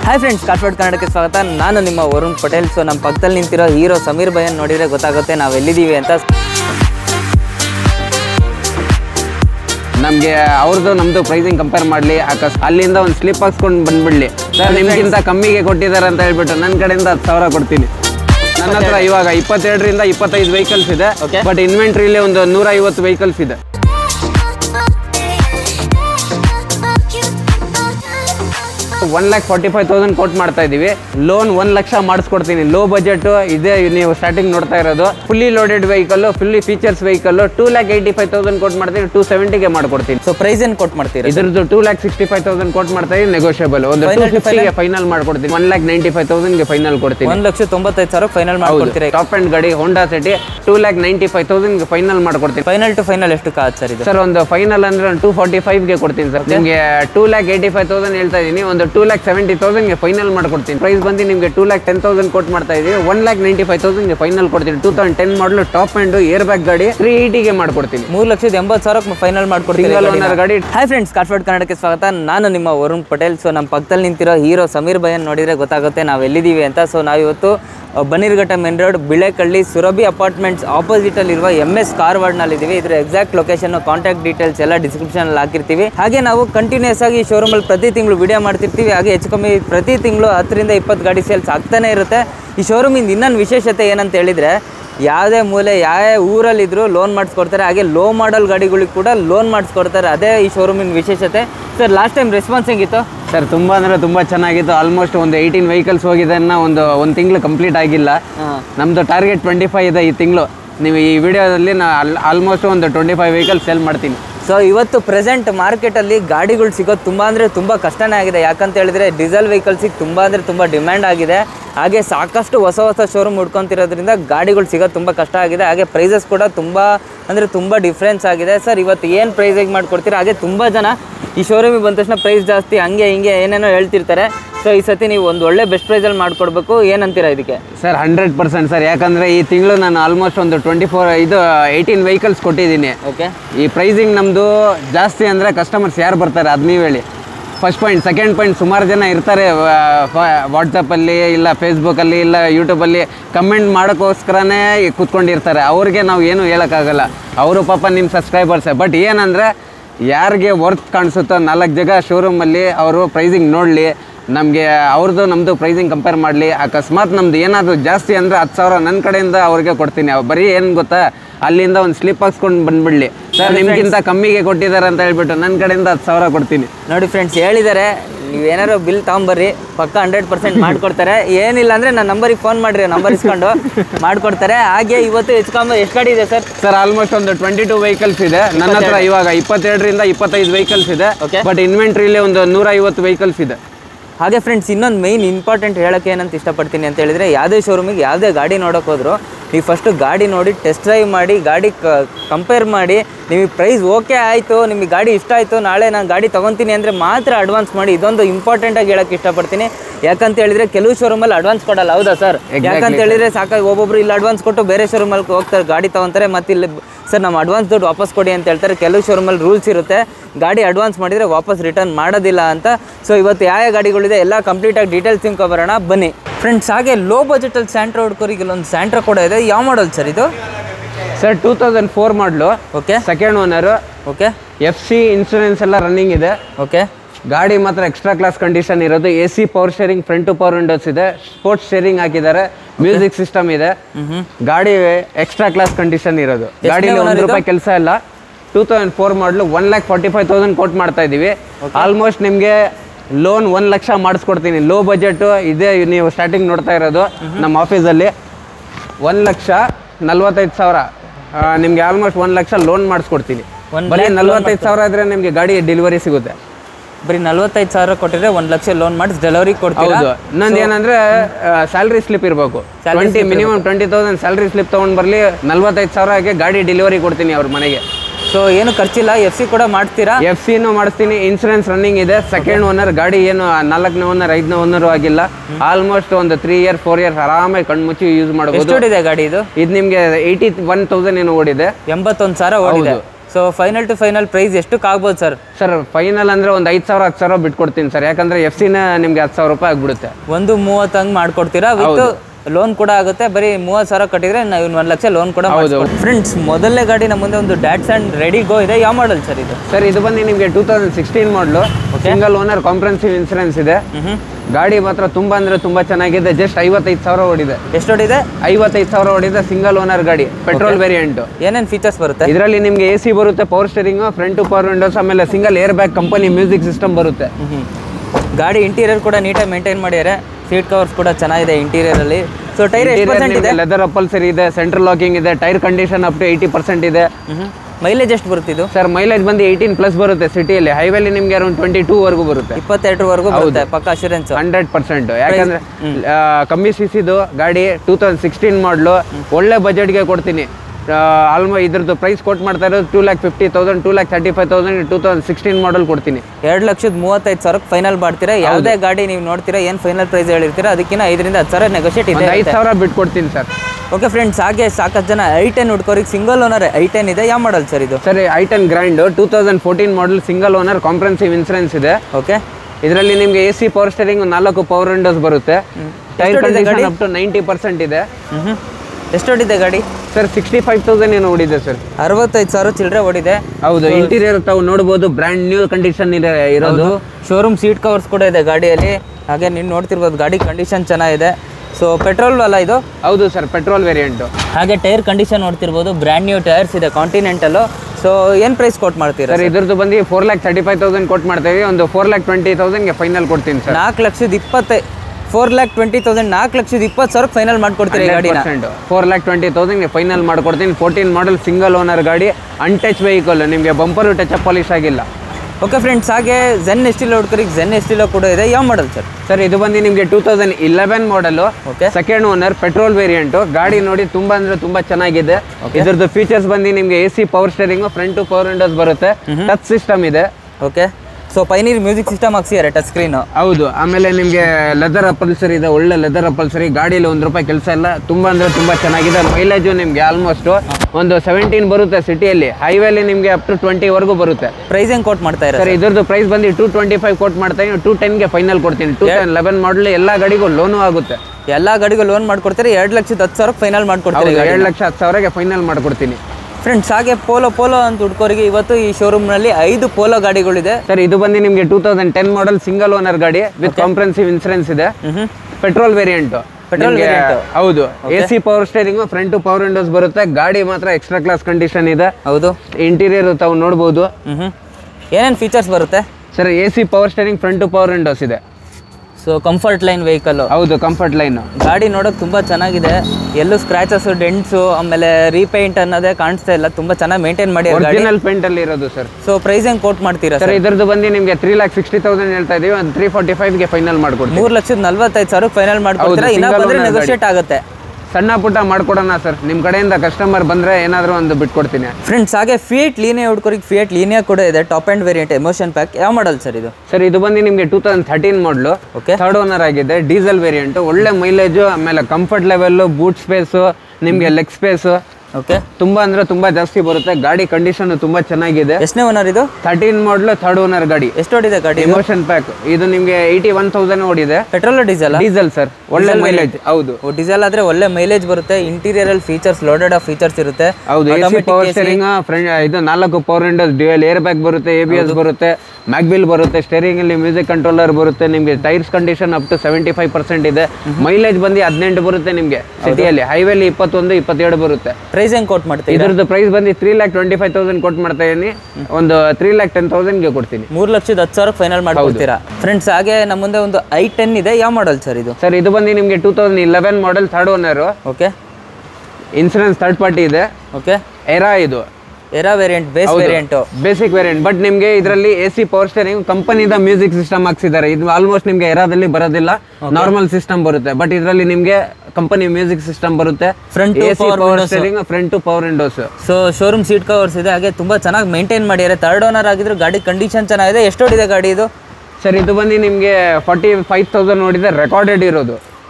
Hi friends ಕಾಟ್ವಾಡ್ ಕನ್ನಡಕ್ಕೆ ಸ್ವಾಗತ ನಾನು ನಿಮ್ಮ ವರುಣ್ ಪಟೇಲ್ ಸೊ ನಮ್ಮ ಪಕ್ಕದಲ್ಲಿ ನಿಂತಿರೋ ಹೀರೋ ಸಮೀರ್ ಭಯನ್ ನೋಡಿದ್ರೆ ಗೊತ್ತಾಗುತ್ತೆ ನಾವು ಎಲ್ಲಿದ್ದೀವಿ ಅಂತ ನಮಗೆ ಅವ್ರದ್ದು ನಮ್ದು ಪ್ರೈಸಿಂಗ್ ಕಂಪೇರ್ ಮಾಡಲಿ ಅಕಸ್ ಅಲ್ಲಿಂದ ಒಂದು ಸ್ಲಿಪ್ ಹಾಕ್ಸ್ಕೊಂಡು ಬಂದ್ಬಿಡ್ಲಿ ಸರ್ ನಿಮ್ಗಿಂತ ಕಮ್ಮಿಗೆ ಕೊಟ್ಟಿದ್ದಾರೆ ಅಂತ ಹೇಳ್ಬಿಟ್ಟು ನನ್ನ ಕಡೆಯಿಂದ ಹತ್ತು ಸಾವಿರ ಕೊಡ್ತೀನಿ ನನ್ನ ಹತ್ರ ಇವಾಗ ಇಪ್ಪತ್ತೆರಡರಿಂದ ಇಪ್ಪತ್ತೈದು ವೆಹಿಕಲ್ಸ್ ಇದೆ Okay. ಬಟ್ ಇನ್ವೆಂಟ್ರಿಲಿ ಒಂದು ನೂರ ಐವತ್ತು ವೆಹಿಕಲ್ಸ್ ಇದೆ one lakh forty five thousand ಕೊಟ್ಟು ಮಾಡ್ತಾ ಇದೀವಿ ಲೋನ್ ಒಂದು ಲಕ್ಷ ಮಾಡಿಸ್ಕೊಡ್ತೀನಿ ಲೋ ಬಜೆಟ್ ಇದೇ ನೀವು ಸ್ಟಾರ್ಟಿಂಗ್ ನೋಡ್ತಾ ಇರೋದು fully loaded vehicle fully features vehicle two lakh eighty five thousand ಕೊಟ್ಟು ಮಾಡ್ತೀನಿ ಟೂ ಸೆವೆಂಟಿಗೆ ಮಾಡ್ಕೊಡ್ತೀನಿ ಸೊ ಪ್ರೈಸ್ ಏನು ಕೊಟ್ಟು ಮಾಡ್ತೀರಾ ಇದ್ರದ್ದು two lakh sixty five thousand ಕೊಟ್ಟು ಮಾಡ್ತಾ ಇದೀನಿ ನೆಗೋಷಿಯಬಲ್ ಒಂದು ಟೂ Final to ಫಿಫ್ಟಿಗೆ ಫೈನಲ್ ಮಾಡ್ಕೊಡ್ತೀನಿ ಒನ್ ಲ್ಯಾಕ್ ನೈಂಟಿ ಫೈವ್ ತೌಸಂಡ್ಗೆ ಫೈನಲ್ ಕೊಡ್ತೀನಿ ಒಂದು ಲಕ್ಷ ತೊಂಬತ್ತೈದು ಸಾವಿರ ಫೈನಲ್ ಮಾಡ್ಕೊಡ್ತೀರಾ ಟಾಪ್ ಅಂಡ್ ಗಾಡಿ Honda City two lakh ninety five ತೌಸಂಡ್ಗೆ ಫೈನಲ್ ಮಾಡ್ಕೊಡ್ತೀನಿ ಫೈನಲ್ ಟು ಫೈನಲ್ ಎಷ್ಟು ಕಾದ್ ಸರ್ ಇದು ಸರ್ ಒಂದು ಫೈನಲ್ ಅಂದ್ರೆ ಟೂ ಫಾರ್ಟಿ ಫೈವ್ಗೆ ಕೊಡ್ತೀನಿ ಸರ್ ನಿಮಗೆ two lakh eighty five thousand ಹೇಳ್ತಾ ಇದ್ದೀನಿ ಒಂದು ಟೂ ಲ್ಯಾಕ್ ಸೆವೆಂಟಿ ತೌಸಂಡ್ಗೆ ಫೈನಲ್ ಮಾಡ್ಕೊಡ್ತೀನಿ ಪ್ರೈಸ್ ಬಂದು ನಿಮಗೆ ಟೂ ಲ್ಯಾಕ್ ಟೆನ್ ತೌಸಂಡ್ ಕೊಟ್ಟು ಮಾಡ್ತಾ ಇದೀವಿ ಒನ್ ಲ್ಯಾಕ್ ನೈಂಟಿ ಫೈವ್ ತೌಸಂಡ್ಗೆ ಫೈನಲ್ ಕೊಡ್ತೀನಿ two thousand ten model top end air bag ಗಾಡಿ ತ್ರೀ ಏಯ್ಟಿಗೆ ಮಾಡ್ಕೊಡ್ತೀನಿ ಮೂರು ಲಕ್ಷದ ಎಂಬತ್ತು ಸಾವಿರಕ್ಕೆ ಫೈನಲ್ ಮಾಡ್ಕೊಡ್ತೀರಾ ಸಿಂಗಲ್ ಓನರ್ ಗಾಡಿ ಹಾಯ್ ಫ್ರೆಂಡ್ಸ್ ಕಾಟ್ವಾಡ್ ಕನ್ನಡಕ್ಕೆ ಸ್ವಾಗತ ನಾನು ನಿಮ್ಮ ವರುಣ್ ಪಟೇಲ್ ಸೊ ನಮ್ಮ ಪಕ್ಕದಲ್ಲಿ ನಿಂತಿರೋ ಹೀರೋ ಸಮೀರ್ ಭಯನ್ ನೋಡಿದ್ರೆ ಗೊತ್ತಾಗುತ್ತೆ ನಾವು ಎಲ್ಲಿದ್ದೀವಿ ಅಂತ ಸೊ ನಾವಿವತ್ತು ಅಹ್, Bannerghatta main road Bilekahalli Surabhi apartments ಆಪೋಸಿಟಲ್ಲಿ ಇರುವ ಎಮ್ ಎಸ್ ಕಾರ್ವಾರ್ಡ್ನಲ್ಲಿ ಇದ್ದೀವಿ ಇದ್ರ ಎಕ್ಸಾಕ್ಟ್ ಲೊಕೇಶನ್ ಕಾಂಟ್ಯಾಕ್ಟ್ ಡೀಟೇಲ್ಸ್ ಎಲ್ಲ ಡಿಸ್ಕ್ರಿಪ್ಷನಲ್ಲಿ ಹಾಕಿರ್ತೀವಿ ಹಾಗೆ ನಾವು ಕಂಟಿನ್ಯೂಸ್ ಆಗಿ ಶೋರೂಮಲ್ಲಿ ಪ್ರತಿ ತಿಂಗಳು ವಿಡಿಯೋ ಮಾಡ್ತಿರ್ತೀವಿ ಹಾಗೆ ಹೆಚ್ಚು ಕಮ್ಮಿ ಪ್ರತಿ ತಿಂಗಳು ಹತ್ತರಿಂದ ಇಪ್ಪತ್ತು ಗಾಡಿ ಸೇಲ್ಸ್ ಆಗ್ತಾನೆ ಇರುತ್ತೆ ಈ ಶೋರೂಮಿಂದ ಇನ್ನೊಂದು ವಿಶೇಷತೆ ಏನಂತ ಹೇಳಿದರೆ ಯಾವುದೇ ಮೂಲೆ ಯಾವ ಊರಲ್ಲಿದ್ದರೂ ಲೋನ್ ಮಾಡಿಸ್ಕೊಡ್ತಾರೆ ಹಾಗೆ ಲೋ ಮಾಡಲ್ ಗಾಡಿಗಳಿಗೆ ಕೂಡ ಲೋನ್ ಮಾಡಿಸ್ಕೊಡ್ತಾರೆ ಅದೇ ಈ ಶೋರೂಮಿನ ವಿಶೇಷತೆ ಸರ್ ಲಾಸ್ಟ್ ಟೈಮ್ ರೆಸ್ಪಾನ್ಸ್ ಹೆಂಗಿತ್ತು ಸರ್ ತುಂಬ ಅಂದರೆ ತುಂಬ ಚೆನ್ನಾಗಿತ್ತು ಆಲ್ಮೋಸ್ಟ್ ಒಂದು ಏಯ್ಟೀನ್ ವೆಹಿಕಲ್ಸ್ ಹೋಗಿದೆ ಅನ್ನೋ ಒಂದು ಒಂದು ತಿಂಗಳು ಕಂಪ್ಲೀಟ್ ಆಗಿಲ್ಲ ಹಾಂ ನಮ್ಮದು ಟಾರ್ಗೆಟ್ ಟ್ವೆಂಟಿ ಫೈವ್ ಇದೆ ಈ ತಿಂಗಳು ನೀವು ಈ ವಿಡಿಯೋದಲ್ಲಿ ನಾ ಆಲ್ಮೋಸ್ಟ್ ಒಂದು ಟ್ವೆಂಟಿ ಫೈವ್ ವೆಹಿಕಲ್ಸ್ ಸೇಲ್ ಮಾಡ್ತೀನಿ ಸೊ ಇವತ್ತು ಪ್ರೆಸೆಂಟ್ ಮಾರ್ಕೆಟಲ್ಲಿ ಗಾಡಿಗಳು ಸಿಗೋದು ತುಂಬ ಅಂದರೆ ತುಂಬ ಕಷ್ಟನೇ ಆಗಿದೆ ಯಾಕಂತ ಹೇಳಿದ್ರೆ ಡೀಸೆಲ್ ವೆಹಿಕಲ್ಸಿಗೆ ತುಂಬ ಅಂದರೆ ತುಂಬ ಡಿಮ್ಯಾಂಡ್ ಆಗಿದೆ ಹಾಗೆ ಸಾಕಷ್ಟು ಹೊಸ ಹೊಸ ಶೋರೂಮ್ ಹುಡ್ಕೊತಿರೋದ್ರಿಂದ ಗಾಡಿಗಳು ಸಿಗೋದು ತುಂಬ ಕಷ್ಟ ಆಗಿದೆ ಹಾಗೆ ಪ್ರೈಸಸ್ ಕೂಡ ತುಂಬ ಅಂದರೆ ತುಂಬ ಡಿಫ್ರೆನ್ಸ್ ಆಗಿದೆ ಸರ್ ಇವತ್ತು ಏನು ಪ್ರೈಸಿಗೆ ಮಾಡಿಕೊಡ್ತೀರಾ ಹಾಗೆ ತುಂಬ ಜನ ಈ ಶೋರೂಮಿಗೆ ಬಂದ ತಕ್ಷಣ ಪ್ರೈಸ್ ಜಾಸ್ತಿ ಹಂಗೆ ಹಿಂಗೆ ಏನೇನೋ ಹೇಳ್ತಿರ್ತಾರೆ ಸೊ ಈ ಸತಿ ನೀವು ಒಂದು ಒಳ್ಳೆ ಬೆಸ್ಟ್ ಪ್ರೈಸಲ್ಲಿ ಮಾಡಿಕೊಡ್ಬೇಕು ಏನಂತೀರಾ ಇದಕ್ಕೆ ಸರ್ ಹಂಡ್ರೆಡ್ ಪರ್ಸೆಂಟ್ ಸರ್ ಯಾಕಂದರೆ ಈ ತಿಂಗಳು ನಾನು ಆಲ್ಮೋಸ್ಟ್ ಒಂದು ಟ್ವೆಂಟಿ ಫೋರ್ ಇದು ಏಯ್ಟೀನ್ ವೆಹಿಕಲ್ಸ್ ಕೊಟ್ಟಿದ್ದೀನಿ ಓಕೆ ಈ ಪ್ರೈಸಿಂಗ್ ನಮ್ಮದು ಜಾಸ್ತಿ ಅಂದರೆ ಕಸ್ಟಮರ್ಸ್ ಯಾರು ಬರ್ತಾರೆ ಅದು ನೀವು ಹೇಳಿ ಫಸ್ಟ್ ಪಾಯಿಂಟ್ ಸೆಕೆಂಡ್ ಪಾಯಿಂಟ್ ಸುಮಾರು ಜನ ಇರ್ತಾರೆ ವಾಟ್ಸಪ್ಪಲ್ಲಿ ಇಲ್ಲ ಫೇಸ್ಬುಕ್ಕಲ್ಲಿ ಇಲ್ಲ ಯೂಟ್ಯೂಬಲ್ಲಿ ಕಮೆಂಟ್ ಮಾಡೋಕ್ಕೋಸ್ಕರನೇ ಕೂತ್ಕೊಂಡಿರ್ತಾರೆ ಅವ್ರಿಗೆ ನಾವು ಏನು ಹೇಳೋಕ್ಕಾಗಲ್ಲ ಅವರು ಪಾಪ ನಿಮ್ಮ ಸಬ್ಸ್ಕ್ರೈಬರ್ಸೇ ಬಟ್ ಏನಂದರೆ ಯಾರಿಗೆ ವರ್ತ್ ಕಾಣಿಸುತ್ತೋ ನಾಲ್ಕು ಜಾಗ ಶೋರೂಮಲ್ಲಿ ಅವರು ಪ್ರೈಸಿಂಗ್ ನೋಡಲಿ ನಮಗೆ ಅವ್ರದ್ದು ನಮ್ಮದು ಪ್ರೈಸಿಂಗ್ ಕಂಪೇರ್ ಮಾಡಲಿ ಅಕಸ್ಮಾತ್ ನಮ್ದು ಏನಾದರೂ ಜಾಸ್ತಿ ಅಂದರೆ ಹತ್ತು ಸಾವಿರ ನನ್ನ ಕಡೆಯಿಂದ ಅವ್ರಿಗೆ ಕೊಡ್ತೀನಿ ಅವ್ ಬರೀ ಏನು ಗೊತ್ತಾ ಅಲ್ಲಿಂದ ಒಂದು ಸ್ಲಿಪ್ ಹಾಕ್ಸ್ಕೊಂಡು ಬಂದ್ಬಿಡ್ಲಿ ಸರ್ ನಿಮ್ಗಿಂತ ಕಮ್ಮಿಗೆ ಕೊಟ್ಟಿದ್ದಾರೆ ಅಂತ ಹೇಳ್ಬಿಟ್ಟು ನನ್ನ ಕಡೆಯಿಂದ ಹತ್ತು ಸಾವಿರ ಕೊಡ್ತೀನಿ ನೋಡಿ ಫ್ರೆಂಡ್ಸ್ ಹೇಳಿದ್ದಾರೆ ನೀವೇನಾರು ಬಿಲ್ ತಗೊಂಬರ್ರಿ ಪಕ್ಕ ಹಂಡ್ರೆಡ್ ಪರ್ಸೆಂಟ್ ಮಾಡ್ಕೊಡ್ತಾರೆ ಏನಿಲ್ಲ ಅಂದರೆ ನನ್ನ ನಂಬರಿಗೆ ಫೋನ್ ಮಾಡಿರಿ ನಂಬರ್ ಇಸ್ಕೊಂಡು ಮಾಡ್ಕೊಡ್ತಾರೆ ಹಾಗೆ ಇವತ್ತು ಹೆಚ್ಚು ಕಮ್ಮಿ ಎಷ್ಟು ಗಾಡಿ ಇದೆ ಸರ್ ಸರ್ ಆಲ್ಮೋಸ್ಟ್ ಒಂದು ಟ್ವೆಂಟಿ ಟೂ ವೆಹಿಕಲ್ಸ್ ಇದೆ ನನ್ನ ಹತ್ರ ಇವಾಗ ಇಪ್ಪತ್ತೆರಡರಿಂದ ಇಪ್ಪತ್ತೈದು ವೆಹಿಕಲ್ಸ್ ಇದೆ Okay. ಬಟ್ ಇನ್ವೆಂಟ್ರಿಲಿ ಒಂದು ನೂರ ಐವತ್ತು ವೆಹಿಕಲ್ಸ್ ಇದೆ ಹಾಗೆ ಫ್ರೆಂಡ್ಸ್ ಇನ್ನೊಂದು ಮೈನ್ ಇಂಪಾರ್ಟೆಂಟ್ ಹೇಳೋಕ್ಕೆ ಏನಂತ ಇಷ್ಟಪಡ್ತೀನಿ ಅಂತ ಹೇಳಿದರೆ ಯಾವುದೇ ಶೋರೂಮಿಗೆ ಯಾವುದೇ ಗಾಡಿ ನೋಡೋಕೆ ಹೋದ್ರು ನೀವು ಫಸ್ಟು ಗಾಡಿ ನೋಡಿ ಟೆಸ್ಟ್ ಡ್ರೈವ್ ಮಾಡಿ ಗಾಡಿ ಕಂಪೇರ್ ಮಾಡಿ ನಿಮಗೆ ಪ್ರೈಸ್ ಓಕೆ ಆಯಿತು ನಿಮಗೆ ಗಾಡಿ ಇಷ್ಟ ಆಯಿತು ನಾಳೆ ನಾನು ಗಾಡಿ ತೊಗೊತೀನಿ ಅಂದರೆ ಮಾತ್ರ ಅಡ್ವಾನ್ಸ್ ಮಾಡಿ ಇದೊಂದು ಇಂಪಾರ್ಟೆಂಟಾಗಿ ಹೇಳೋಕ್ಕೆ ಇಷ್ಟಪಡ್ತೀನಿ ಯಾಕಂತ ಹೇಳಿದರೆ ಕೆಲವು ಶೋರೂಮಲ್ಲಿ ಅಡ್ವಾನ್ಸ್ ಕೊಡಲ್ಲ ಹೌದಾ ಸರ್ ಯಾಕಂತ ಹೇಳಿದರೆ ಸಾಕಾಗಿ ಒಬ್ಬೊಬ್ರು ಇಲ್ಲಿ ಅಡ್ವಾನ್ಸ್ ಕೊಟ್ಟು ಬೇರೆ ಶೋರೂಮಲ್ಲಿ ಹೋಗ್ತಾರೆ ಗಾಡಿ ತೊಗೊತಾರೆ ಮತ್ತು ಇಲ್ಲಿ ಸರ್ ನಮ್ಮ ಅಡ್ವಾನ್ಸ್ ದುಡ್ಡು ವಾಪಸ್ ಕೊಡಿ ಅಂತ ಹೇಳ್ತಾರೆ ಕೆಲವು ಶೋರೂಮಲ್ಲಿ ರೂಲ್ಸ್ ಇರುತ್ತೆ ಗಾಡಿ ಅಡ್ವಾನ್ಸ್ ಮಾಡಿದರೆ ವಾಪಸ್ ರಿಟರ್ನ್ ಮಾಡೋದಿಲ್ಲ ಅಂತ ಸೊ ಇವತ್ತು ಯಾವ ಯಾವ ಗಾಡಿಗಳಿದೆ ಎಲ್ಲ ಕಂಪ್ಲೀಟಾಗಿ ಡೀಟೇಲ್ಸ್ ತಿಳ್ಕೊಬರೋಣ ಬನ್ನಿ ಫ್ರೆಂಡ್ಸ್ ಹಾಗೆ ಲೋ ಬಜೆಟಲ್ಲಿ ಸ್ಯಾಂಟ್ರಾ ಹುಡ್ಕೋರಿಗೆ ಇಲ್ಲೊಂದು ಸ್ಯಾಂಟ್ರಾ ಕೂಡ ಇದೆ ಯಾವ ಮಾಡಲ್ ಸರ್ ಇದು sir two thousand four model okay second owner okay F C insurance ಎಲ್ಲ ರನ್ನಿಂಗ್ ಇದೆ ಓಕೆ ಗಾಡಿ ಮಾತ್ರ ಎಕ್ಸ್ಟ್ರಾ ಕ್ಲಾಸ್ ಕಂಡೀಷನ್ ಇರೋದು A C power steering front two power windows ಇದೆ ಸ್ಪೋರ್ಟ್ಸ್ ಶೇರಿಂಗ್ ಹಾಕಿದ್ದಾರೆ ಮ್ಯೂಸಿಕ್ ಸಿಸ್ಟಮ್ ಇದೆ ಗಾಡಿ ಎಕ್ಸ್ಟ್ರಾ ಕ್ಲಾಸ್ ಕಂಡೀಷನ್ ಇರೋದು ಗಾಡಿಲಿ owner ಒಂದು ಇದು? ರೂಪಾಯಿ ಕೆಲಸ ಇಲ್ಲ two thousand four model one lakh forty five thousand ಕೊಟ್ಟು ಮಾಡ್ತಾ ಇದ್ದೀವಿ ಆಲ್ಮೋಸ್ಟ್ ನಿಮಗೆ ಲೋನ್ ಒಂದು ಲಕ್ಷ ಮಾಡಿಸ್ಕೊಡ್ತೀನಿ ಲೋ ಬಜೆಟು ಇದೇ ನೀವು ಸ್ಟಾರ್ಟಿಂಗ್ ನೋಡ್ತಾ ಇರೋದು ನಮ್ಮ ಆಫೀಸಲ್ಲಿ ಒಂದು ಲಕ್ಷ ನಲ್ವತ್ತೈದು ಸಾವಿರ ನಿಮಗೆ ಆಲ್ಮೋಸ್ಟ್ ಒಂದು ಲಕ್ಷ ಲೋನ್ ಮಾಡಿಸ್ಕೊಡ್ತೀನಿ ಒಂದ್ ಬರೀ lakh loan ನಲ್ವತ್ತೈದು ಸಾವಿರ ಇದ್ರೆ ನಿಮಗೆ ಗಾಡಿ ಡೆಲಿವರಿ ಸಿಗುತ್ತೆ ಬರೀ ನಲ್ವತ್ತೈದು ಸಾವಿರ ಕೊಟ್ಟಿದ್ರೆ ಒಂದು ಲಕ್ಷ ಲೋನ್ ಮಾಡಿ ಡೆಲಿವರಿ ಕೊಡ್ತೀರಾ ಹೌದು ನಂದು ಏನಂದ್ರೆ ಸ್ಯಾಲ್ರಿ ಸ್ಲಿಪ್ ಇರಬೇಕು twenty minimum twenty thousand salary slip ತೊಗೊಂಡು ಬರಲಿ ನಲ್ವತ್ತೈದು ಸಾವಿರಕ್ಕೆ ಗಾಡಿ ಡೆಲಿವರಿ ಕೊಡ್ತೀನಿ ಅವ್ರ ಮನೆಗೆ ಸೊ ಏನು ಖರ್ಚಿಲ್ಲ ಎಫ್ ಸಿ ಕೂಡ ಮಾಡ್ತೀರಾ ಎಫ್ ಸಿನೂ ಮಾಡಿಸ್ತೀನಿ ಇನ್ಸೂರೆನ್ಸ್ ರನ್ನಿಂಗ್ ಇದೆ ಸೆಕೆಂಡ್ ಓನರ್ ಗಾಡಿ ಏನು ನಾಲ್ಕನೇ ಓನರ್ ಐದನೇ ಓನರು ಆಗಿಲ್ಲ ಆಲ್ಮೋಸ್ಟ್ ಒಂದು ತ್ರೀ ಇಯರ್ ಫೋರ್ ಇಯರ್ಸ್ ಆರಾಮಾಗಿ ಕಣ್ಮುಚ್ಚಿ ಯೂಸ್ ಎಷ್ಟು ಮಾಡ್ಬೋದು ಓಡಿದೆ ಗಾಡಿ ಇದು ಇದು ನಿಮಗೆ ಏಯ್ಟಿ ಒನ್ ತೌಸಂಡ್ ಏನು ಓಡಿದೆ ಎಂಬತ್ತೊಂದು ಸಾವಿರ ಓಡಿದೆ so final to final price ಎಷ್ಟಕ್ಕೆ ಆಗ್ಬೋದು ಸರ್ ಸರ್ ಫೈನಲ್ ಅಂದರೆ ಒಂದು ಐದು ಸಾವಿರ ಹತ್ತು ಸಾವಿರ ಬಿಟ್ಕೊಡ್ತೀನಿ ಸರ್ ಯಾಕಂದರೆ ಎಫ್ ಸಿನ ನಿಮಗೆ ಹತ್ತು ಸಾವಿರ ರೂಪಾಯಿ ಆಗಿಬಿಡುತ್ತೆ ಒಂದು ಮೂವತ್ತು ಹಂಗೆ ಮಾಡ್ಕೊಡ್ತೀರಾ ವಿತ್ ಲೋನ್ ಕೂಡ ಆಗುತ್ತೆ ಬರೀ ಮೂವತ್ತು ಸಾವಿರ ಕಟ್ಟಿದ್ರೆ ನಾವು ಇನ್ನು ಒಂದು ಲಕ್ಷ ಲೋನ್ ಕೂಡ ಫ್ರೆಂಡ್ಸ್ ಮೊದಲನೇ ಗಾಡಿ ನಮ್ಮ ಮುಂದೆ ಒಂದು ಡ್ಯಾಟ್ಸ್ ಆ್ಯಂಡ್ ರೆಡಿ ಗೋ ಇದೆ ಯಾವ ಮಾಡಲ್ ಸರ್ ಇದು ಸರ್ ಇದು ಬಂದು ನಿಮಗೆ two thousand sixteen model single owner comprehensive insurance ಇದೆ ಹ್ಞೂ ಗಾಡಿ ಮಾತ್ರ ತುಂಬ ಅಂದರೆ ತುಂಬ ಚೆನ್ನಾಗಿದೆ ಜಸ್ಟ್ ಐವತ್ತೈದು ಸಾವಿರ ಓಡಿದೆ ಎಷ್ಟು ಹೊಡಿದೆ ಐವತ್ತೈದು ಸಾವಿರ ಓಡಿದೆ ಸಿಂಗಲ್ ಓನರ್ ಗಾಡಿ ಪೆಟ್ರೋಲ್ ವೇರಿಯಂಟು ಏನೇನು ಫೀಚರ್ಸ್ ಬರುತ್ತೆ ಇದರಲ್ಲಿ ನಿಮಗೆ ಎ ಸಿ ಬರುತ್ತೆ power steering front two power windows ಆಮೇಲೆ single air bag company music system ಬರುತ್ತೆ ಹ್ಮ್. ಗಾಡಿ ಇಂಟೀರಿಯರ್ ಕೂಡ ನೀಟಾಗಿ ಮೇಂಟೈನ್ ಮಾಡಿದ್ದಾರೆ ಸೀಟ್ ಕವರ್ಸ್ ಕೂಡ ಚೆನ್ನಾಗಿದೆ ಇಂಟೀರಿಯರ್ ಅಲ್ಲಿ ಸೊ ಟೈರ್ ಎಷ್ಟು ಪರ್ಸೆಂಟ್ ಇದೆ ಲೆದರ್ ಅಪ್ಪಲ್ಸರಿ ಇದೆ ಸೆಂಟ್ರಲ್ ಲಾಕಿಂಗ್ ಇದೆ tyre condition up to eighty percent ಇದೆ ಮೈಲೇಜ್ ಎಷ್ಟು ಬರುತ್ತೆ ಇದು ಸರ್ ಮೈಲೇಜ್ ಬಂದು ಏಯ್ಟೀನ್ ಪ್ಲಸ್ ಬರುತ್ತೆ ಸಿಟಿಯಲ್ಲಿ ಹೈವೇಲಿ ನಿಮಗೆ ಅರೌಂಡ್ ಟ್ವೆಂಟಿ ಟೂ ವರ್ಗೂ ಬರುತ್ತೆ ಇಪ್ಪತ್ತೆರಡರವರೆಗೂ ಬರುತ್ತೆ ಪಕ್ಕ ಅಶೂರೆನ್ಸ್ ಹಂಡ್ರೆಡ್ ಪರ್ಸೆಂಟ್ ಯಾಕಂದ್ರೆ ಆ, ಕಮ್ಮಿ ಸಿ ಸಿದು ಗಾಡಿ ಟೂ ತೌಸಂಡ್ ಸಿಕ್ಸ್ಟೀನ್ ಮಾಡಲು ಒಳ್ಳೆ ಬಜೆಟ್ಗೆ ಕೊಡ್ತೀನಿ ಆಲ್ಮೋ ಇದ್ರದ್ದು ಪ್ರೈಸ್ ಕೊಟ್ಟು ಮಾಡ್ತಾ ಇರೋದು two lakh fifty thousand two lakh thirty five thousand two thousand sixteen model ಕೊಡ್ತೀನಿ ಎರಡು ಲಕ್ಷದ ಮೂವತ್ತೈದು ಸಾವಿರಕ್ಕೆ ಫೈನಲ್ ಮಾಡ್ತೀರಾ ಯಾವುದೇ ಗಾಡಿ ನೀವು ನೋಡ್ತೀರಾ ಏನು ಫೈನಲ್ ಪ್ರೈಸ್ ಹೇಳಿರ್ತೀರಾ ಅದಕ್ಕಿಂತ ಐದರಿಂದ ಹತ್ತು ಸಾವಿರ ನೆಗೋಷಿಯೇಟ್ ಇದೆ ಒಂದು ಐದು ಸಾವಿರ ಬಿಟ್ಕೊಡ್ತೀನಿ ಸರ್ ಓಕೆ ಫ್ರೆಂಡ್ಸ್ ಹಾಗೆ ಸಾಕಷ್ಟು ಜನ ಐ ಟೆನ್ ಹುಡ್ಕೋರಿಗೆ ಸಿಂಗಲ್ ಓನರ್ ಐ ಟೆನ್ ಇದೆ ಯಾವ ಮಾಡಲ್ ಸರ್ ಇದು sir I ten grand two thousand fourteen model single owner comprehensive insurance ಇದೆ ಓಕೆ ಇದರಲ್ಲಿ ನಿಮಗೆ ಎ ಸಿ ಪವರ್ ಸ್ಟೇರಿಂಗ್ ನಾಲ್ಕು ಪವರ್ ವಿಂಡೋಸ್ ಬರುತ್ತೆ tyre condition up to ninety percent ಇದೆ ಹ್ಞೂ ಎಷ್ಟು ಹೊಡಿದೆ ಗಾಡಿ ಸರ್ ಸಿಕ್ಸ್ಟಿ ಫೈವ್ ತೌಸಂಡ್ ಏನು ಓಡಿದೆ ಸರ್ ಅರವತ್ತೈದು ಸಾವಿರ ಚಿಲ್ಲರೆ ಓಡಿದೆ ಹೌದು ಇಂಟೀರಿಯರ್ ತಾವು ನೋಡ್ಬೋದು ಬ್ರ್ಯಾಂಡ್ ನ್ಯೂ ಕಂಡೀಷನ್ ಇದೆ ಇರೋದು ಶೋರೂಮ್ ಸೀಟ್ ಕವರ್ಸ್ ಕೂಡ ಇದೆ ಗಾಡಿಯಲ್ಲಿ ಹಾಗೆ ನೀವು ನೋಡ್ತಿರ್ಬೋದು ಗಾಡಿ ಕಂಡೀಷನ್ ಚೆನ್ನಾಗಿದೆ ಸೊ ಪೆಟ್ರೋಲ್ ಅಲ್ಲ ಇದು ಹೌದು ಸರ್ ಪೆಟ್ರೋಲ್ ವೇರಿಯಂಟು ಹಾಗೆ ಟೈರ್ ಕಂಡೀಷನ್ ನೋಡ್ತಿರ್ಬೋದು ಬ್ರ್ಯಾಂಡ್ ನ್ಯೂ ಟೈರ್ಸ್ ಇದೆ ಕಾಂಟಿನೆಂಟಲು ಸೊ ಏನು ಪ್ರೈಸ್ ಕೊಟ್ ಮಾಡ್ತೀರಾ ಸರ್ ಇದ್ರದ್ದು ಬಂದು four lakh thirty five thousand ಕೊಟ್ಟು ಮಾಡ್ತೇವೆ ಒಂದು ಫೋರ್ ಲ್ಯಾಕ್ ಟ್ವೆಂಟಿ ತೌಸಂಡ್ಗೆ ಫೈನಲ್ ಕೊಡ್ತೀನಿ ಸರ್ ನಾಲ್ಕು ಲಕ್ಷದ ಇಪ್ಪತ್ತೈ ಫೋರ್ ಲ್ಯಾಕ್ ಟ್ವೆಂಟಿ ತೌಸಂಡ್ ನಾಲ್ಕು ಲಕ್ಷದ ಇಪ್ಪತ್ತು ಸಾವಿರಕ್ಕೆ ಫೈನಲ್ ಮಾಡ್ಕೊಡ್ತೀರಿ ಈ ಗಾಡಿನ ಫೋರ್ ಲ್ಯಾಕ್ ಟ್ವೆಂಟಿ ತೌಸಂಡ್ಗೆ ಫೈನಲ್ ಮಾಡ್ಕೊಡ್ತೀನಿ ಫೋರ್ಟೀನ್ ಮಾಡಲ್ ಸಿಂಗಲ್ ಓನರ್ ಗಾಡಿ ಅನ್ಟಚ್ ವೆಹಿಕಲ್ ನಿಮಗೆ ಬಂಪರು ಟಚ್ ಅಪ್ ಪಾಲಿಶ್ ಆಗಿಲ್ಲ ಓಕೆ ಫ್ರೆಂಡ್ಸ್ ಹಾಗೆ ಝೆನ್ ಎಸ್ಟಿಲೋ ಹುಡ್ಕರಿಗೆ ಝೆನ್ ಎಸ್ಟಿಲೋ ಕೂಡ ಇದೆ ಯಾವ ಮಾಡಲ್ ಸರ್ ಸರ್ ಇದು ಬಂದು ನಿಮಗೆ two thousand eleven model okay second owner petrol variant ಗಾಡಿ ನೋಡಿ ತುಂಬಾ ಅಂದ್ರೆ ತುಂಬಾ ಚೆನ್ನಾಗಿದೆ ಇದ್ರದ್ದು ಫೀಚರ್ಸ್ ಬಂದು ನಿಮಗೆ A C power steering front two power windows ಬರುತ್ತೆ ಟಚ್ ಸಿಸ್ಟಮ್ ಇದೆ okay so Pioneer music system ಹಾಕ್ಸಿದ್ದಾರೆ ಟಚ್ ಸ್ಕ್ರೀನು ಹೌದು ಆಮೇಲೆ ನಿಮಗೆ ಲೆದರ್ ಅಪಲ್ಸರಿ ಇದೆ ಒಳ್ಳೆ ಲೆದರ್ ಅಪಲ್ಸರಿ ಗಾಡಿಯಲ್ಲಿ ಒಂದು ರೂಪಾಯಿ ಕೆಲಸ ಇಲ್ಲ ತುಂಬಾ ಅಂದ್ರೆ ತುಂಬಾ ಚೆನ್ನಾಗಿದೆ ಮೈಲೇಜು ನಿಮಗೆ ಆಲ್ಮೋಸ್ಟ್ ಒಂದು ಸೆವೆಂಟೀನ್ ಬರುತ್ತೆ ಸಿಟಿಯಲ್ಲಿ ಹೈವೇಲಿ ನಿಮಗೆ ಅಪ್ ಟು ಟ್ವೆಂಟಿ ವರೆಗೂ ಬರುತ್ತೆ ಪ್ರೈಸ್ ಹೆಂಗೆ ಕೋಟ್ ಮಾಡ್ತಾ ಇದ್ದಾರೆ ಸರ್ ಇದ್ರದ್ದು ಪ್ರೈಸ್ ಬಂದು ಟೂ ಟ್ವೆಂಟಿ ಫೈವ್ ಕೊಟ್ಟು ಮಾಡ್ತೀನಿ ಟೂ ಟೆನ್ಗೆ ಫೈನಲ್ ಕೊಡ್ತೀನಿ ಟೂ ಟೆನ್ ಲೆವೆನ್ ಮಾಡಲ್ ಎಲ್ಲ ಗಾಡಿಗೂ ಲೋನು ಆಗುತ್ತೆ ಎಲ್ಲ ಗಾಡಿಗೂ ಲೋನ್ ಮಾಡ್ಕೊಡ್ತೀರಿ ಎರಡು ಲಕ್ಷದ ಹತ್ತು ಸಾವಿರಕ್ಕೆ ಫೈನಲ್ ಮಾಡ್ಕೊಡ್ತೀರಿ ಹೌದು ಎರಡು ಲಕ್ಷ ಹತ್ತು ಸಾವಿರಗೆ ಫೈನಲ್ ಮಾಡ್ಕೊಡ್ತೀನಿ ಫ್ರೆಂಡ್ಸ್ ಹಾಗೆ ಪೋಲೋ ಪೋಲೋ ಅಂತ ಹುಡ್ಕೋರಿಗೆ ಇವತ್ತು ಈ ಶೋರೂಮ್ನಲ್ಲಿ ಐದು ಪೋಲೋ ಗಾಡಿಗಳಿದೆ ಸರ್ ಇದು ಬಂದು ನಿಮಗೆ two thousand ten model single owner ಗಾಡಿ ವಿತ್ ಕಾಂಪ್ರೆನ್ಸಿವ್ ಇನ್ಸೂರೆನ್ಸ್ ಇದೆ ಪೆಟ್ರೋಲ್ ವೇರಿಯಂಟ್ Petrol variant. ಹೌದು A C power steering front two power windows ಬರುತ್ತೆ ಗಾಡಿ ಮಾತ್ರ ಎಕ್ಸ್ಟ್ರಾ ಕ್ಲಾಸ್ ಕಂಡೀಷನ್ ಇದೆ ಹೌದು ಇಂಟೀರಿಯರ್ ತಾವು ನೋಡ್ಬೋದು ಹ್ಞೂ ಏನೇನು ಫೀಚರ್ಸ್ ಬರುತ್ತೆ sir A C power steering front two power windows ಇದೆ ಸೊ ಕಂಫರ್ಟ್ ಲೈನ್ ವೆಹಿಕಲ್ಲು ಹೌದು ಕಂಫರ್ಟ್ ಲೈನ್ ಗಾಡಿ ನೋಡೋಕೆ ತುಂಬ ಚೆನ್ನಾಗಿದೆ ಎಲ್ಲೂ ಸ್ಕ್ರಾಚಸ್ಸು ಡೆಂಟ್ಸು ಆಮೇಲೆ ರೀಪೇಂಟ್ ಅನ್ನೋದೇ ಕಾಣಿಸ್ತಾ ಇಲ್ಲ ತುಂಬ ಚೆನ್ನಾಗಿ ಮೇಂಟೈನ್ ಮಾಡಿ ಗಾಡಿ ಒರಿಜಿನಲ್ ಪೇಂಟ್ ಅಲ್ಲಿ ಇರೋದು ಸರ್ ಸೊ ಪ್ರೈಸ್ ಹೆಂಗೆ ಕೋಟ್ ಮಾಡ್ತೀರಾ ಸರ್ ಇದರದ್ದು ಬಂದು ನಿಮಗೆ ತ್ರೀ ಲ್ಯಾಕ್ ಸಿಕ್ಸ್ಟಿ ತೌಸಂಡ್ ಹೇಳ್ತಾ ಇದೀವಿ ಒಂದು ತ್ರೀ ಫಾರ್ಟಿ ಫೈವ್ಗೆ ಫೈನಲ್ ಮಾಡ್ಕೊಡ್ತೀವಿ ಮೂರು ಲಕ್ಷದ ನಲ್ವತ್ತೈದು ಸಾವಿರಕ್ಕೆ ಫೈನಲ್ ಮಾಡ್ಕೊಡ್ತೀರಾ ಹೌದು, ಇನ್ನೂ single ಬಂದರೆ owner ನೆಗೋಷಿಯೇಟ್ ಆಗುತ್ತೆ ಸಣ್ಣ ಪುಟ್ಟ ಮಾಡ್ಕೊಡೋಣ ಸರ್ ನಿಮ್ಮ ಕಡೆಯಿಂದ ಕಸ್ಟಮರ್ ಬಂದರೆ ಏನಾದರೂ ಒಂದು ಬಿಟ್ಕೊಡ್ತೀನಿ ಫ್ರೆಂಡ್ಸ್ ಹಾಗೆ ಫಿಯೇಟ್ ಲೀನಿಯಾ ಹುಡ್ಕೋರಿಗೆ ಫಿಯೇಟ್ ಲೀನಿಯಾ ಕೂಡ ಇದೆ top end variant emotion pack ಯಾವ ಮಾಡಲ್ ಸರ್ ಇದು ಸರ್ ಇದು ಬಂದು ನಿಮಗೆ two thousand thirteen model okay third owner ಆಗಿದೆ ಡೀಸೆಲ್ ವೇರಿಯಂಟು ಒಳ್ಳೆ ಮೈಲೇಜು ಆಮೇಲೆ ಕಂಫರ್ಟ್ ಲೆವೆಲ್ಲು ಬೂಟ್ ಸ್ಪೇಸು ನಿಮಗೆ ಲೆಗ್ ಸ್ಪೇಸು ಓಕೆ ತುಂಬಾ ಅಂದ್ರೆ ತುಂಬಾ ಜಾಸ್ತಿ ಬರುತ್ತೆ ಗಾಡಿ ಕಂಡೀಷನ್ ತುಂಬಾ ಚೆನ್ನಾಗಿದೆ ಎಷ್ಟನೇ ಓನರ್ ಇದು ಥರ್ಟೀನ್ ಮಾಡಲು ಥರ್ಡ್ ಓನರ್ ಗಾಡಿ ಎಷ್ಟು ಹೊಡಿದೆ ಗಾಡಿ ಎಮೋಷನ್ ಪ್ಯಾಕ್ ಇದು ನಿಮಗೆ ಏಯ್ಟಿ ಒನ್ ತೌಸಂಡ್ ಓಡಿದೆ ಪೆಟ್ರೋಲ್ ಡೀಸೆಲ್ ಡೀಸೆಲ್ ಸರ್ ಒಳ್ಳೆ ಮೈಲೇಜ್ ಹೌದು ಡೀಸೆಲ್ ಆದ್ರೆ ಒಳ್ಳೆ ಮೈಲೇಜ್ ಬರುತ್ತೆ ಇಂಟೀರಿಯರ್ ಅಲ್ಲಿ ಫೀಚರ್ಸ್ ಲೋಡೆಡ್ ಆಫ್ ಫೀಚರ್ಸ್ ಇರುತ್ತೆ ಹೌದು A C Automatic power AC. Steering front ಇದು ನಾಲ್ಕು power windows dual air bag ಬರುತ್ತೆ ಎ ಬಿ ಎಸ್ ಬರುತ್ತೆ ಮ್ಯಾಗ್ಬಿಲ್ ಬರುತ್ತೆ ಸ್ಟೇರಿಂಗ್ ಅಲ್ಲಿ ಮ್ಯೂಸಿಕ್ ಕಂಟ್ರೋಲರ್ ಬರುತ್ತೆ ನಿಮಗೆ tyres condition up to seventy five percent ಇದೆ ಮೈಲೇಜ್ ಬಂದು ಹದಿನೆಂಟು ಬರುತ್ತೆ ನಿಮಗೆ ಸಿಟಿಯಲ್ಲಿ ಹೈವೇಲಿ ಇಪ್ಪತ್ತೊಂದು ಇಪ್ಪತ್ತೆರಡು ಬರುತ್ತೆ ಪ್ರೈಸ್ ಹೆಂಗ್ ಕೋಟ್ ಮಾಡ್ತೀವಿ ಇದ್ರದ್ದು ಪ್ರೈಸ್ ಬಂದು three lakh twenty five thousand ಕೊಟ್ಟು ಮಾಡ್ತಾ ಇದೀನಿ ಒಂದು ತ್ರೀ ಲ್ಯಾಕ್ ಟೆನ್ ತೌಸಂಡ್ಗೆ ಕೊಡ್ತೀನಿ ಮೂರ್ ಲಕ್ಷದ ಹತ್ತು ಸಾವಿರ ಫೈನಲ್ ಮಾಡ್ಕೊಡ್ತೀರಾ ಫ್ರೆಂಡ್ಸ್ ಹಾಗೆ ನಮ್ಮ ಮುಂದೆ ಒಂದು ಐ ಟೆನ್ ಇದೆ ಯಾವ ಮಾಡಲ್ ಸರ್ ಇದು ಸರ್ ಇದು ಬಂದು ನಿಮಗೆ two thousand eleven model third owner okay insurance third party ಇದೆ ಓಕೆ ಎರಾ ಇದು Era variant base variant basic variant but ನಿಮಗೆ ಇದರಲ್ಲಿ ಎ ಸಿ ಪವರ್ ಸ್ಟೇರಿಂಗ್ ಕಂಪನಿದ ಮ್ಯೂಸಿಕ್ ಸಿಸ್ಟಮ್ ಹಾಕ್ಸಿದ್ದಾರೆ ಇದು ಆಲ್ಮೋಸ್ಟ್ ನಿಮಗೆ ಎರಾದಲ್ಲಿ ಬರೋದಿಲ್ಲ ನಾರ್ಮಲ್ ಸಿಸ್ಟಮ್ ಬರುತ್ತೆ ಬಟ್ ಇದರಲ್ಲಿ ನಿಮಗೆ ಕಂಪನಿ ಮ್ಯೂಸಿಕ್ ಸಿಸ್ಟಮ್ ಬರುತ್ತೆ Front to A C power power windows. Steering front two power windows so showroom seat covers ಇದೆ ಹಾಗೆ ತುಂಬಾ ಚೆನ್ನಾಗಿ ಮೇಂಟೈನ್ ಮಾಡಿದ್ದಾರೆ ಥರ್ಡ್ ಓನರ್ ಆಗಿದ್ರು ಗಾಡಿ ಕಂಡೀಷನ್ ಚೆನ್ನಾಗಿದೆ ಎಷ್ಟು ಹೊಡಿದೆ ಗಾಡಿ ಇದು ಸರ್ ಇದು ಬಂದು ನಿಮಗೆ ಫಾರ್ಟಿ ಫೈವ್ ತೌಸಂಡ್ ನೋಡಿದ್ರೆ ರೆಕಾರ್ಡೆಡ್ ಇರೋದು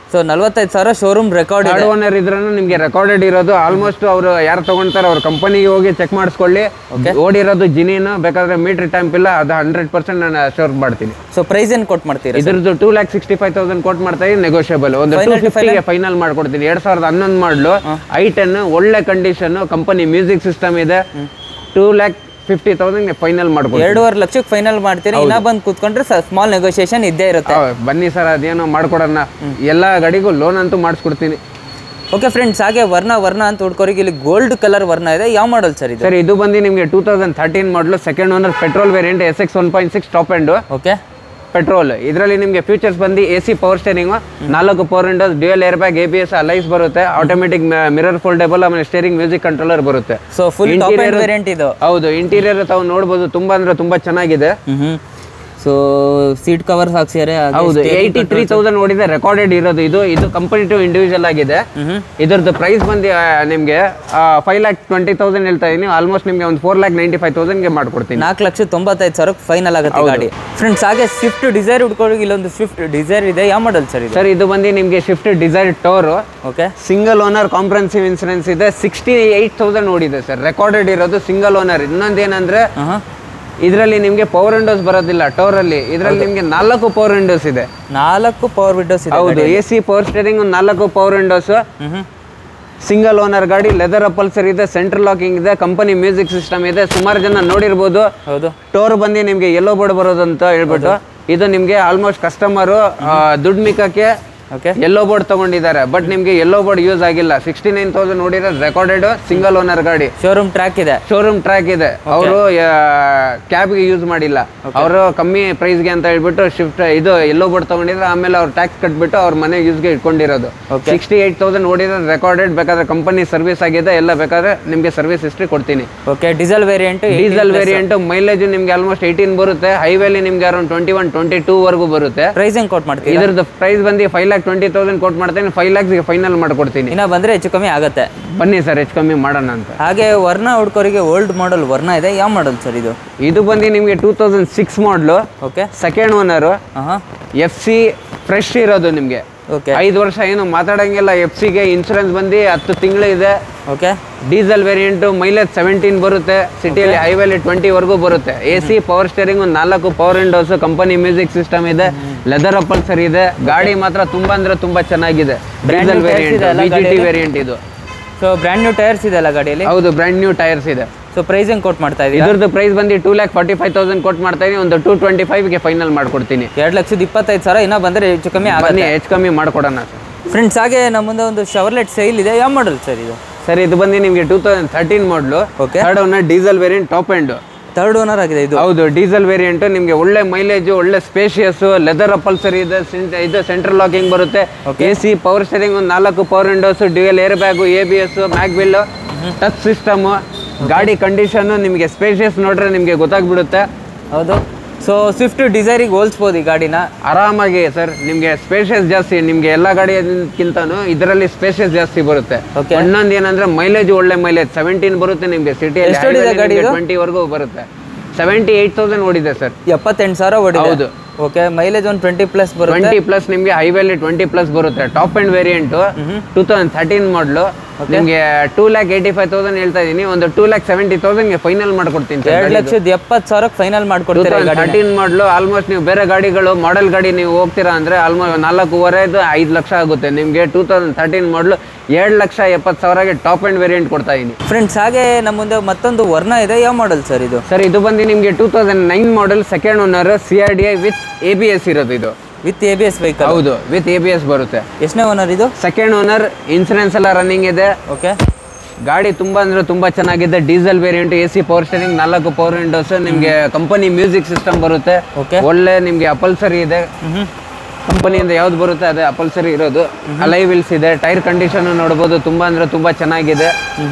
ಸೊ ನಲ್ವತ್ತೈದು ಸಾವಿರ ಶೋರೂಮ್ ರೆಕಾರ್ಡ್ ಥರ್ಡ್ ಓನರ್ ಇದ್ರೂ ನಿಮಗೆ ರೆಕಾರ್ಡೆಡ್ ಇರೋದು ಆಲ್ಮೋಸ್ಟ್ ಅವರು ಯಾರು ತಗೊಂತಾರೆ ಅವ್ರ ಕಂಪನಿಗೆ ಹೋಗಿ ಚೆಕ್ ಮಾಡಿಸ್ಕೊಳ್ಳಿ ಓಡಿರೋದು ಜಿನಿನ ಬೇಕಾದ್ರೆ ಮೀಟರ್ ಟೈಂಪ್ ಇಲ್ಲ ಅದು ಹಂಡ್ರೆಡ್ ಪರ್ಸೆಂಟ್ ನಾನು ಶೋರ್ ಮಾಡ್ತೀನಿ ಸೊ ಪ್ರೈಸ್ ಏನು ಕೊಟ್ಟು ಮಾಡ್ತೀರಾ ಇದ್ರದ್ದು two lakh sixty five thousand ಕೊಟ್ಟು ಮಾಡ್ತಾ ಇದ್ದೀನಿ ನೆಗೋಷಿಯಬಲ್ ಒಂದು ಟೂ ಫಿಫ್ಟಿಗೆ ಫೈನಲ್ ಮಾಡ್ಕೊಡ್ತೀನಿ ಎರಡ್ ಸಾವಿರದ ಹನ್ನೊಂದು ಮಾಡಲು ಐ ಟೆನ್ ಒಳ್ಳೆ ಕಂಡೀಷನ್ ಕಂಪನಿ ಮ್ಯೂಸಿಕ್ ಸಿಸ್ಟಮ್ ಇದೆ two lakh fifty thousand final ಮಾಡ್ಕೊಡ್ತೀನಿ ಎರಡೂವರೆ ಲಕ್ಷಕ್ಕೆ ಫೈನಲ್ ಮಾಡ್ತೀರಾ ಇನ್ನ ಬಂದು ಕೂತ್ಕೊಂಡ್ರೆ ಸ್ಮಾಲ್ ನೆಗೋಷಿಯೇಷನ್ ಇದ್ದೇ ಇರುತ್ತೆ ಆ, ಬನ್ನಿ ಸರ್ ಅದೇನೋ ಮಾಡ್ಕೊಡೋಣ ಎಲ್ಲ ಗಾಡಿಗೂ ಲೋನ್ ಅಂತೂ ಮಾಡಿಸ್ಕೊಡ್ತೀನಿ ಓಕೆ ಫ್ರೆಂಡ್ಸ್ ಹಾಗೆ ವರ್ಣ ವರ್ಣ ಅಂತ ಹುಡ್ಕೋರಿಗೆ ಇಲ್ಲಿ ಗೋಲ್ಡ್ ಕಲರ್ ವರ್ಣ ಇದೆ ಯಾವ ಮಾಡಲ್ ಸರ್ ಇದು ಸರ್ ಇದು ಬಂದು ನಿಮಗೆ two thousand thirteen model second owner petrol variant S X one point six top end okay petrol ಇದರಲ್ಲಿ ನಿಮಗೆ ಫೀಚರ್ಸ್ ಬಂದು ಎ ಸಿ ಪವರ್ ಸ್ಟೇರಿಂಗು ನಾಲ್ಕು power windows dual air bag A B S ಲೈಸ್ ಬರುತ್ತೆ automatic mirror foldable ಆಮೇಲೆ steering music controller ಬರುತ್ತೆ so full top Interior- end variant ಇದು ಹೌದು ಇಂಟೀರಿಯರ್ ತಾವು ನೋಡ್ಬೋದು ತುಂಬಾ ಅಂದ್ರೆ ತುಂಬಾ ಚೆನ್ನಾಗಿದೆ ಹ್ಮ್ ಸೊ ಸೀಟ್ ಕವರ್ಸ್ ಹಾಕ್ಸಿದ್ದಾರೆ ಹೌದು ಏಯ್ಟಿ ತ್ರೀ ತೌಸಂಡ್ ಓಡಿದೆ ರೆಕಾರ್ಡೆಡ್ ಇರೋದು ಇದು ಇದು ಕಂಪನಿ ಟು ಇಂಡಿವಿಜುವಲ್ ಆಗಿದೆ ಇದ್ರದ್ದು ಪ್ರೈಸ್ ಬಂದು ಆ, ನಿಮ್ಗೆ ಫೈವ್ ಲ್ಯಾಕ್ ಟ್ವೆಂಟಿ ತೌಸಂಡ್ ಹೇಳ್ತಾ ಇದೀನಿ ಆಲ್ಮೋಸ್ಟ್ ನಿಮ್ಗೆ ಒಂದು ಫೋರ್ ಲ್ಯಾಕ್ ನೈಂಟಿ ಫೈವ್ ತೌಸಂಡ್ಗೆ ಮಾಡ್ಕೊಡ್ತೀನಿ ನಾಲ್ಕು ಲಕ್ಷ ತೊಂಬತ್ತೈದು ಸಾವಿರಕ್ಕೆ ಫೈನಲ್ ಆಗುತ್ತೆ ಗಾಡಿ ಫ್ರೆಂಡ್ಸ್ ಹಾಗೆ ಸ್ವಿಫ್ಟ್ ಡಿಸೈರ್ ಹುಡ್ಕೋರಿಗೆ ಇಲ್ಲೊಂದು ಸ್ವಿಫ್ಟ್ ಡಿಸೈರ್ ಇದೆ ಯಾವ ಮಾಡಲ್ ಸರ್ ಇದು ಸರ್ ಇದು ಬಂದು ನಿಮಗೆ Swift Dzire tour okay single owner comprehensive insurance ಇದೆ ಸಿಕ್ಸ್ಟಿ ಏಯ್ಟ್ ತೌಸಂಡ್ ಓಡಿದೆ ಸರ್ ರೆಕಾರ್ಡೆಡ್ ಇರೋದು ಸಿಂಗಲ್ ಓನರ್ ಇನ್ನೊಂದೇನಂದ್ರೆ ಹಾಂ ಇದರಲ್ಲಿ ನಿಮಗೆ ಪವರ್ ವಿಂಡೋಸ್ ಬರೋದಿಲ್ಲ ಟೋರಲ್ಲಿ ಇದರಲ್ಲಿ ನಿಮಗೆ ನಾಲ್ಕು ಪವರ್ ವಿಂಡೋಸ್ ಇದೆ ನಾಲ್ಕು ಪವರ್ ವಿಂಡೋಸ್ ಇದೆ ಹೌದು ಎ ಸಿ ಪವರ್ ಸ್ಟೇರಿಂಗ್ ನಾಲ್ಕು ಪವರ್ ವಿಂಡೋಸ್ ಹ್ಮ್ ಸಿಂಗಲ್ ಓನರ್ ಗಾಡಿ ಲೆದರ್ ಅಪಲ್ಸರ್ ಇದೆ ಸೆಂಟ್ರಲ್ ಲಾಕಿಂಗ್ ಇದೆ ಕಂಪನಿ ಮ್ಯೂಸಿಕ್ ಸಿಸ್ಟಮ್ ಇದೆ ಸುಮಾರು ಜನ ನೋಡಿರ್ಬೋದು ಹೌದು ಟೋರ್ ಬಂದು ನಿಮಗೆ ಎಲ್ಲೋ ಬೋರ್ಡ್ ಬರೋದು ಅಂತ ಹೇಳ್ಬಿಟ್ಟು ಇದು ನಿಮಗೆ ಆಲ್ಮೋಸ್ಟ್ ಕಸ್ಟಮರು ದುಡ್ಡು ಮಿಕ್ಕಕ್ಕೆ ಓಕೆ ಎಲ್ಲೋ ಬೋರ್ಡ್ ತಗೊಂಡಿದ್ದಾರೆ ಬಟ್ ನಿಮಗೆ ಎಲ್ಲೋ ಬೋರ್ಡ್ ಯೂಸ್ ಆಗಿಲ್ಲ ಸಿಕ್ಸ್ಟಿ ನೈನ್ ತೌಸಂಡ್ ನೋಡಿರೋದು ರೆಕಾರ್ಡೆಡ್ ಸಿಂಗಲ್ ಓನರ್ ಗಾಡಿ ಶೋರೂಮ್ ಟ್ರ್ಯಾಕ್ ಇದೆ ಶೋರೂಮ್ ಟ್ರ್ಯಾಕ್ ಇದೆ ಅವರು ಕ್ಯಾಬ್ಗೆ ಯೂಸ್ ಮಾಡಿಲ್ಲ ಅವರು ಕಮ್ಮಿ ಪ್ರೈಸ್ಗೆ ಅಂತ ಹೇಳ್ಬಿಟ್ಟು ಶಿಫ್ಟ್ ಇದು ಎಲ್ಲೋ ಬೋರ್ಡ್ ತಗೊಂಡಿದ್ರೆ ಆಮೇಲೆ ಅವ್ರು ಟ್ಯಾಕ್ಸ್ ಕಟ್ಬಿಟ್ಟು ಅವ್ರ ಮನೆ ಯೂಸ್ಗೆ ಇಟ್ಕೊಂಡಿರೋದು ಸಿಕ್ಸ್ಟಿ ಏಟ್ ತೌಸಂಡ್ ಓಡಿರೋದು ರೆಕಾರ್ಡೆಡ್ ಬೇಕಾದ್ರೆ ಕಂಪನಿ ಸರ್ವಿಸ್ ಆಗಿದೆ ಎಲ್ಲ ಬೇಕಾದ್ರೆ ನಿಮಗೆ ಸರ್ವಿಸ್ ಹಿಸ್ಟ್ರಿ ಕೊಡ್ತೀನಿ okay diesel variant diesel variant mileage ನಿಮ್ಗೆ ಆಲ್ಮೋಸ್ಟ್ ಏಯ್ಟೀನ್ ಬರುತ್ತೆ ಹೈವೇಲಿ ನಿಮ್ಗೆ around twenty one twenty two ವರೆಗೂ ಬರುತ್ತೆ ಪ್ರೈಸ್ ಹೆಂಗ್ ಕೊಟ್ ಮಾಡ್ತೀವಿ ಇದ್ರದ್ದು ಪ್ರೈಸ್ ಬಂದು ಫೈವ್ ಲ್ಯಾಕ್ ಟ್ವೆಂಟಿ ತೌಸಂಡ್ ಕೊಟ್ಟು ಮಾಡ್ತೀನಿ ಫೈವ್ ಲ್ಯಾಕ್ಸ್ಗೆ ಫೈನಲ್ ಮಾಡ್ಕೊಡ್ತೀನಿ ಇನ್ನ ಬಂದ್ರೆ ಹೆಚ್ಚು ಕಮ್ಮಿ ಆಗತ್ತೆ ಬನ್ನಿ ಸರ್ ಹೆಚ್ಚು ಕಮ್ಮಿ ಮಾಡೋಣ ಅಂತ ಹಾಗೆ ವರ್ಣ ಹುಡ್ಕೋರಿಗೆ ಓಲ್ಡ್ ಮಾಡಲ್ ವರ್ಣ ಇದೆ ಯಾವ ಮಾಡಲ್ ಸರ್ ಇದು ಇದು ಬಂದು ನಿಮಗೆ two thousand six model okay second owner ಹಾಂ ಎಫ್ ಸಿ ಫ್ರೆಶ್ ಇರೋದು ನಿಮಗೆ ಓಕೆ ಐದು ವರ್ಷ ಏನು ಮಾತಾಡಂಗಿಲ್ಲ ಎಫ್ ಸಿಗೆ ಇನ್ಶೂರೆನ್ಸ್ ಬಂದು ಹತ್ತು ತಿಂಗಳು ಇದೆ okay diesel variant mileage seventeen ಬರುತ್ತೆ ಸಿಟಿಯಲ್ಲಿ ಹೈವೇಲಿ ಟ್ವೆಂಟಿವರೆಗೂ ಬರುತ್ತೆ ಎ ಸಿ ಪವರ್ ಸ್ಟೇರಿಂಗ್ ಒಂದು ನಾಲ್ಕು power windows company music system ಇದೆ ಲೆದರ್ ಅಪಲ್ಸರ್ ಇದೆ ಗಾಡಿ ಮಾತ್ರ ತುಂಬಾ ಅಂದ್ರೆ ತುಂಬಾ ಚೆನ್ನಾಗಿದೆ Brand diesel new tyres variant ಇದೆ ಅಲ್ಲ ವಿ ಜಿ ಟಿ ಗಾಡಿಯಲ್ಲಿ? ವೇರಿಯಂಟ್ ಇದು ಸೊ ಬ್ರ್ಯಾಂಡ್ ನ್ಯೂ ಟೈರ್ಸ್ ಇದೆ ಅಲ್ಲ ಗಾಡಿಯಲ್ಲಿ ಹೌದು ಬ್ರ್ಯಾಂಡ್ ನ್ಯೂ ಟೈರ್ಸ್ ಇದೆ ಸೊ ಪ್ರೈಸ್ ಹೆಂಗ್ ಕೊಟ್ ಮಾಡ್ತಾ ಇದೀರಾ ಇದ್ರದ್ದು ಪ್ರೈಸ್ ಬಂದು two lakh forty five thousand ಕೊಟ್ಟು ಮಾಡ್ತಾ ಇದೀನಿ ಒಂದು ಟೂ ಟ್ವೆಂಟಿ ಫೈವ್ಗೆ ಫೈನಲ್ ಮಾಡ್ಕೊಡ್ತೀನಿ ಎರಡು ಲಕ್ಷದ ಇಪ್ಪತ್ತೈದು ಸಾವಿರ ಇನ್ನ ಬಂದ್ರೆ ಹೆಚ್ಚು ಕಮ್ಮಿ ಬನ್ನಿ ಆಗುತ್ತೆ ಹೆಚ್ಚು ಕಮ್ಮಿ ಮಾಡ್ಕೊಡೋಣ ಸರ್ ಫ್ರೆಂಡ್ಸ್ ಹಾಗೆ ನಮ್ಮ ಮುಂದೆ ಒಂದು ಶವರ್ಲೆಟ್ ಸೈಲ್ ಇದೆ ಯಾವ ಮಾಡಲ್ ಸರ್ ಇದು ಸರ್ ಇದು ಬಂದು ನಿಮಗೆ two thousand thirteen model Okay. Third owner diesel variant top end third owner ಆಗಿದೆ ಇದು ಹೌದು ಡೀಸೆಲ್ ವೇರಿಯಂಟ್ ನಿಮಗೆ ಒಳ್ಳೆ ಮೈಲೇಜ್ ಒಳ್ಳೆ ಸ್ಪೇಷಿಯಸ್ ಲೆದರ್ ಅಪಲ್ಸರ್ ಇದೆ ಸಿನ್- ಇದು ಸೆಂಟ್ರಲ್ ಲಾಕಿಂಗ್ ಬರುತ್ತೆ ಎ ಸಿ ಪವರ್ ಸ್ಟೇರಿಂಗ್ ಒಂದು ನಾಲ್ಕು power windows dual air bag A B S mag wheel touch system ಗಾಡಿ ಕಂಡೀಷನ್ ನಿಮಗೆ ಸ್ಪೇಷಿಯಸ್ ನೋಡ್ರೆ ನಿಮಗೆ ಗೊತ್ತಾಗ್ಬಿಡುತ್ತೆ ಹೌದು ಸೊ ಸ್ವಿಫ್ಟ್ ಡಿಸೈರಿಗೆ ಹೋಲ್ಸ್ಬೋದು ಈ ಗಾಡಿನ ಆರಾಮಾಗಿ ಸರ್ ನಿಮಗೆ ಸ್ಪೇಷಿಯಸ್ ಜಾಸ್ತಿ ನಿಮಗೆ ಎಲ್ಲ ಗಾಡಿಗಿಂತನೂ ಇದರಲ್ಲಿ ಸ್ಪೇಷಿಯಸ್ ಜಾಸ್ತಿ ಬರುತ್ತೆ Okay. ಇನ್ನೊಂದು ಏನಂದ್ರೆ ಮೈಲೇಜ್ ಒಳ್ಳೆ ಮೈಲೇಜ್ ಸೆವೆಂಟೀನ್ ಬರುತ್ತೆ ನಿಮಗೆ ಎಷ್ಟು ಹೊಡಿದೆ ಗಾಡಿ ಸಿಟಿಯಲ್ಲಿ ಇದು? ಟ್ವೆಂಟಿ ವರೆಗೂ ಬರುತ್ತೆ ಸೆವೆಂಟಿ ಏಯ್ಟ್ ತೌಸಂಡ್ ಓಡಿದೆ ಸರ್ ಎಪ್ಪತ್ತೆಂಟು ಸಾವಿರ ಹೊಡಿದೆ ಹೌದು. ಓಕೆ ಮೈಲೇಜ್ ಒಂದು ಟ್ವೆಂಟಿ ಪ್ಲಸ್ ಬರುತ್ತೆ ಟ್ವೆಂಟಿ ಪ್ಲಸ್ ನಿಮಗೆ ಹೈವೇಲಿ ಟ್ವೆಂಟಿ ಪ್ಲಸ್ ಬರುತ್ತೆ top end variant two thousand thirteen model ನಿಮಗೆ two lakh eighty five thousand ಹೇಳ್ತಾ ಇದೀನಿ ಒಂದು ಟೂ ಲ್ಯಾಕ್ ಸೆವೆಂಟಿ ತೌಸಂಡ್ಗೆ ಫೈನಲ್ ಮಾಡ್ಕೊಡ್ತೀನಿ ಸರ್ ಎರಡು ಲಕ್ಷದ ಎಪ್ಪತ್ತು ಸಾವಿರಕ್ಕೆ ಫೈನಲ್ ಟೂ ಮಾಡ್ಕೊಡ್ತೀರಾ ಈ ತೌಸಂಡ್ ಗಾಡಿ ಥರ್ಟೀನ್ ಮಾಡಲು ಆಲ್ಮೋಸ್ಟ್ ನೀವು ಬೇರೆ ಗಾಡಿಗಳು ಮಾಡೆಲ್ ಗಾಡಿ ನೀವು ಹೋಗ್ತೀರಾ ಅಂದರೆ ಆಲ್ಮೋಸ್ಟ್ ನಾಲ್ಕೂವರೆದು ಐದು ಲಕ್ಷ ಆಗುತ್ತೆ ನಿಮಗೆ ಟೂ ತೌಸಂಡ್ ಥರ್ಟೀನ್ ಮಾಡಲು ಎರಡು ಲಕ್ಷ ಎಪ್ಪತ್ತು ಸಾವಿರಗೆ ಟಾಪ್ ಅಂಡ್ ವೇರಿಯಂಟ್ ಕೊಡ್ತಾ ಇದೀನಿ ಫ್ರೆಂಡ್ಸ್ ಹಾಗೆ ನಮ್ಮ ಮುಂದೆ ಮತ್ತೊಂದು ವರ್ಣ ಇದೆ ಯಾವ ಮಾಡಲ್ ಸರ್ ಇದು ಸರ್ ಇದು ಬಂದು ನಿಮಗೆ two thousand nine model second owner C R D I with A B S ಇರೋದು ಇದು with A B S vehicle ಹೌದು ವಿತ್ ಎ ಬಿ ಎಸ್ ಬರುತ್ತೆ ಎಷ್ಟನೇ ಓನರ್ ಇದು ಸೆಕೆಂಡ್ ಓನರ್ ಇನ್ಸೂರೆನ್ಸ್ ಎಲ್ಲ ರನ್ನಿಂಗ್ ಇದೆ ಓಕೆ ಗಾಡಿ ತುಂಬಾ ಅಂದ್ರೆ ತುಂಬಾ ಚೆನ್ನಾಗಿದೆ diesel variant A C power steering ನಾಲ್ಕು ಪವರ್ ವಿಂಡೋಸ್ ನಿಮಗೆ ಕಂಪನಿ ಮ್ಯೂಸಿಕ್ ಸಿಸ್ಟಮ್ ಬರುತ್ತೆ Okay. ಒಳ್ಳೆ ನಿಮಗೆ ಅಪಲ್ಸರಿ ಇದೆ ಕಂಪನಿಯಿಂದ ಯಾವ್ದು ಬರುತ್ತೆ ಅದೇ ಅಪಲ್ಸರಿ ಇರೋದು ಅಲೈ ವಿಲ್ಸ್ ಇದೆ ಟೈರ್ ಕಂಡೀಷನ್ ನೋಡ್ಬೋದು ತುಂಬಾ ಅಂದ್ರೆ ತುಂಬಾ ಚೆನ್ನಾಗಿದೆ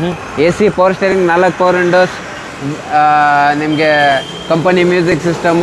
ಎ ಸಿ ಪವರ್ ಸ್ಟೇರಿಂಗ್ ನಾಲ್ಕು ಪವರ್ ವಿಂಡೋಸ್ ನಿಮಗೆ ಕಂಪನಿ ಮ್ಯೂಸಿಕ್ ಸಿಸ್ಟಮು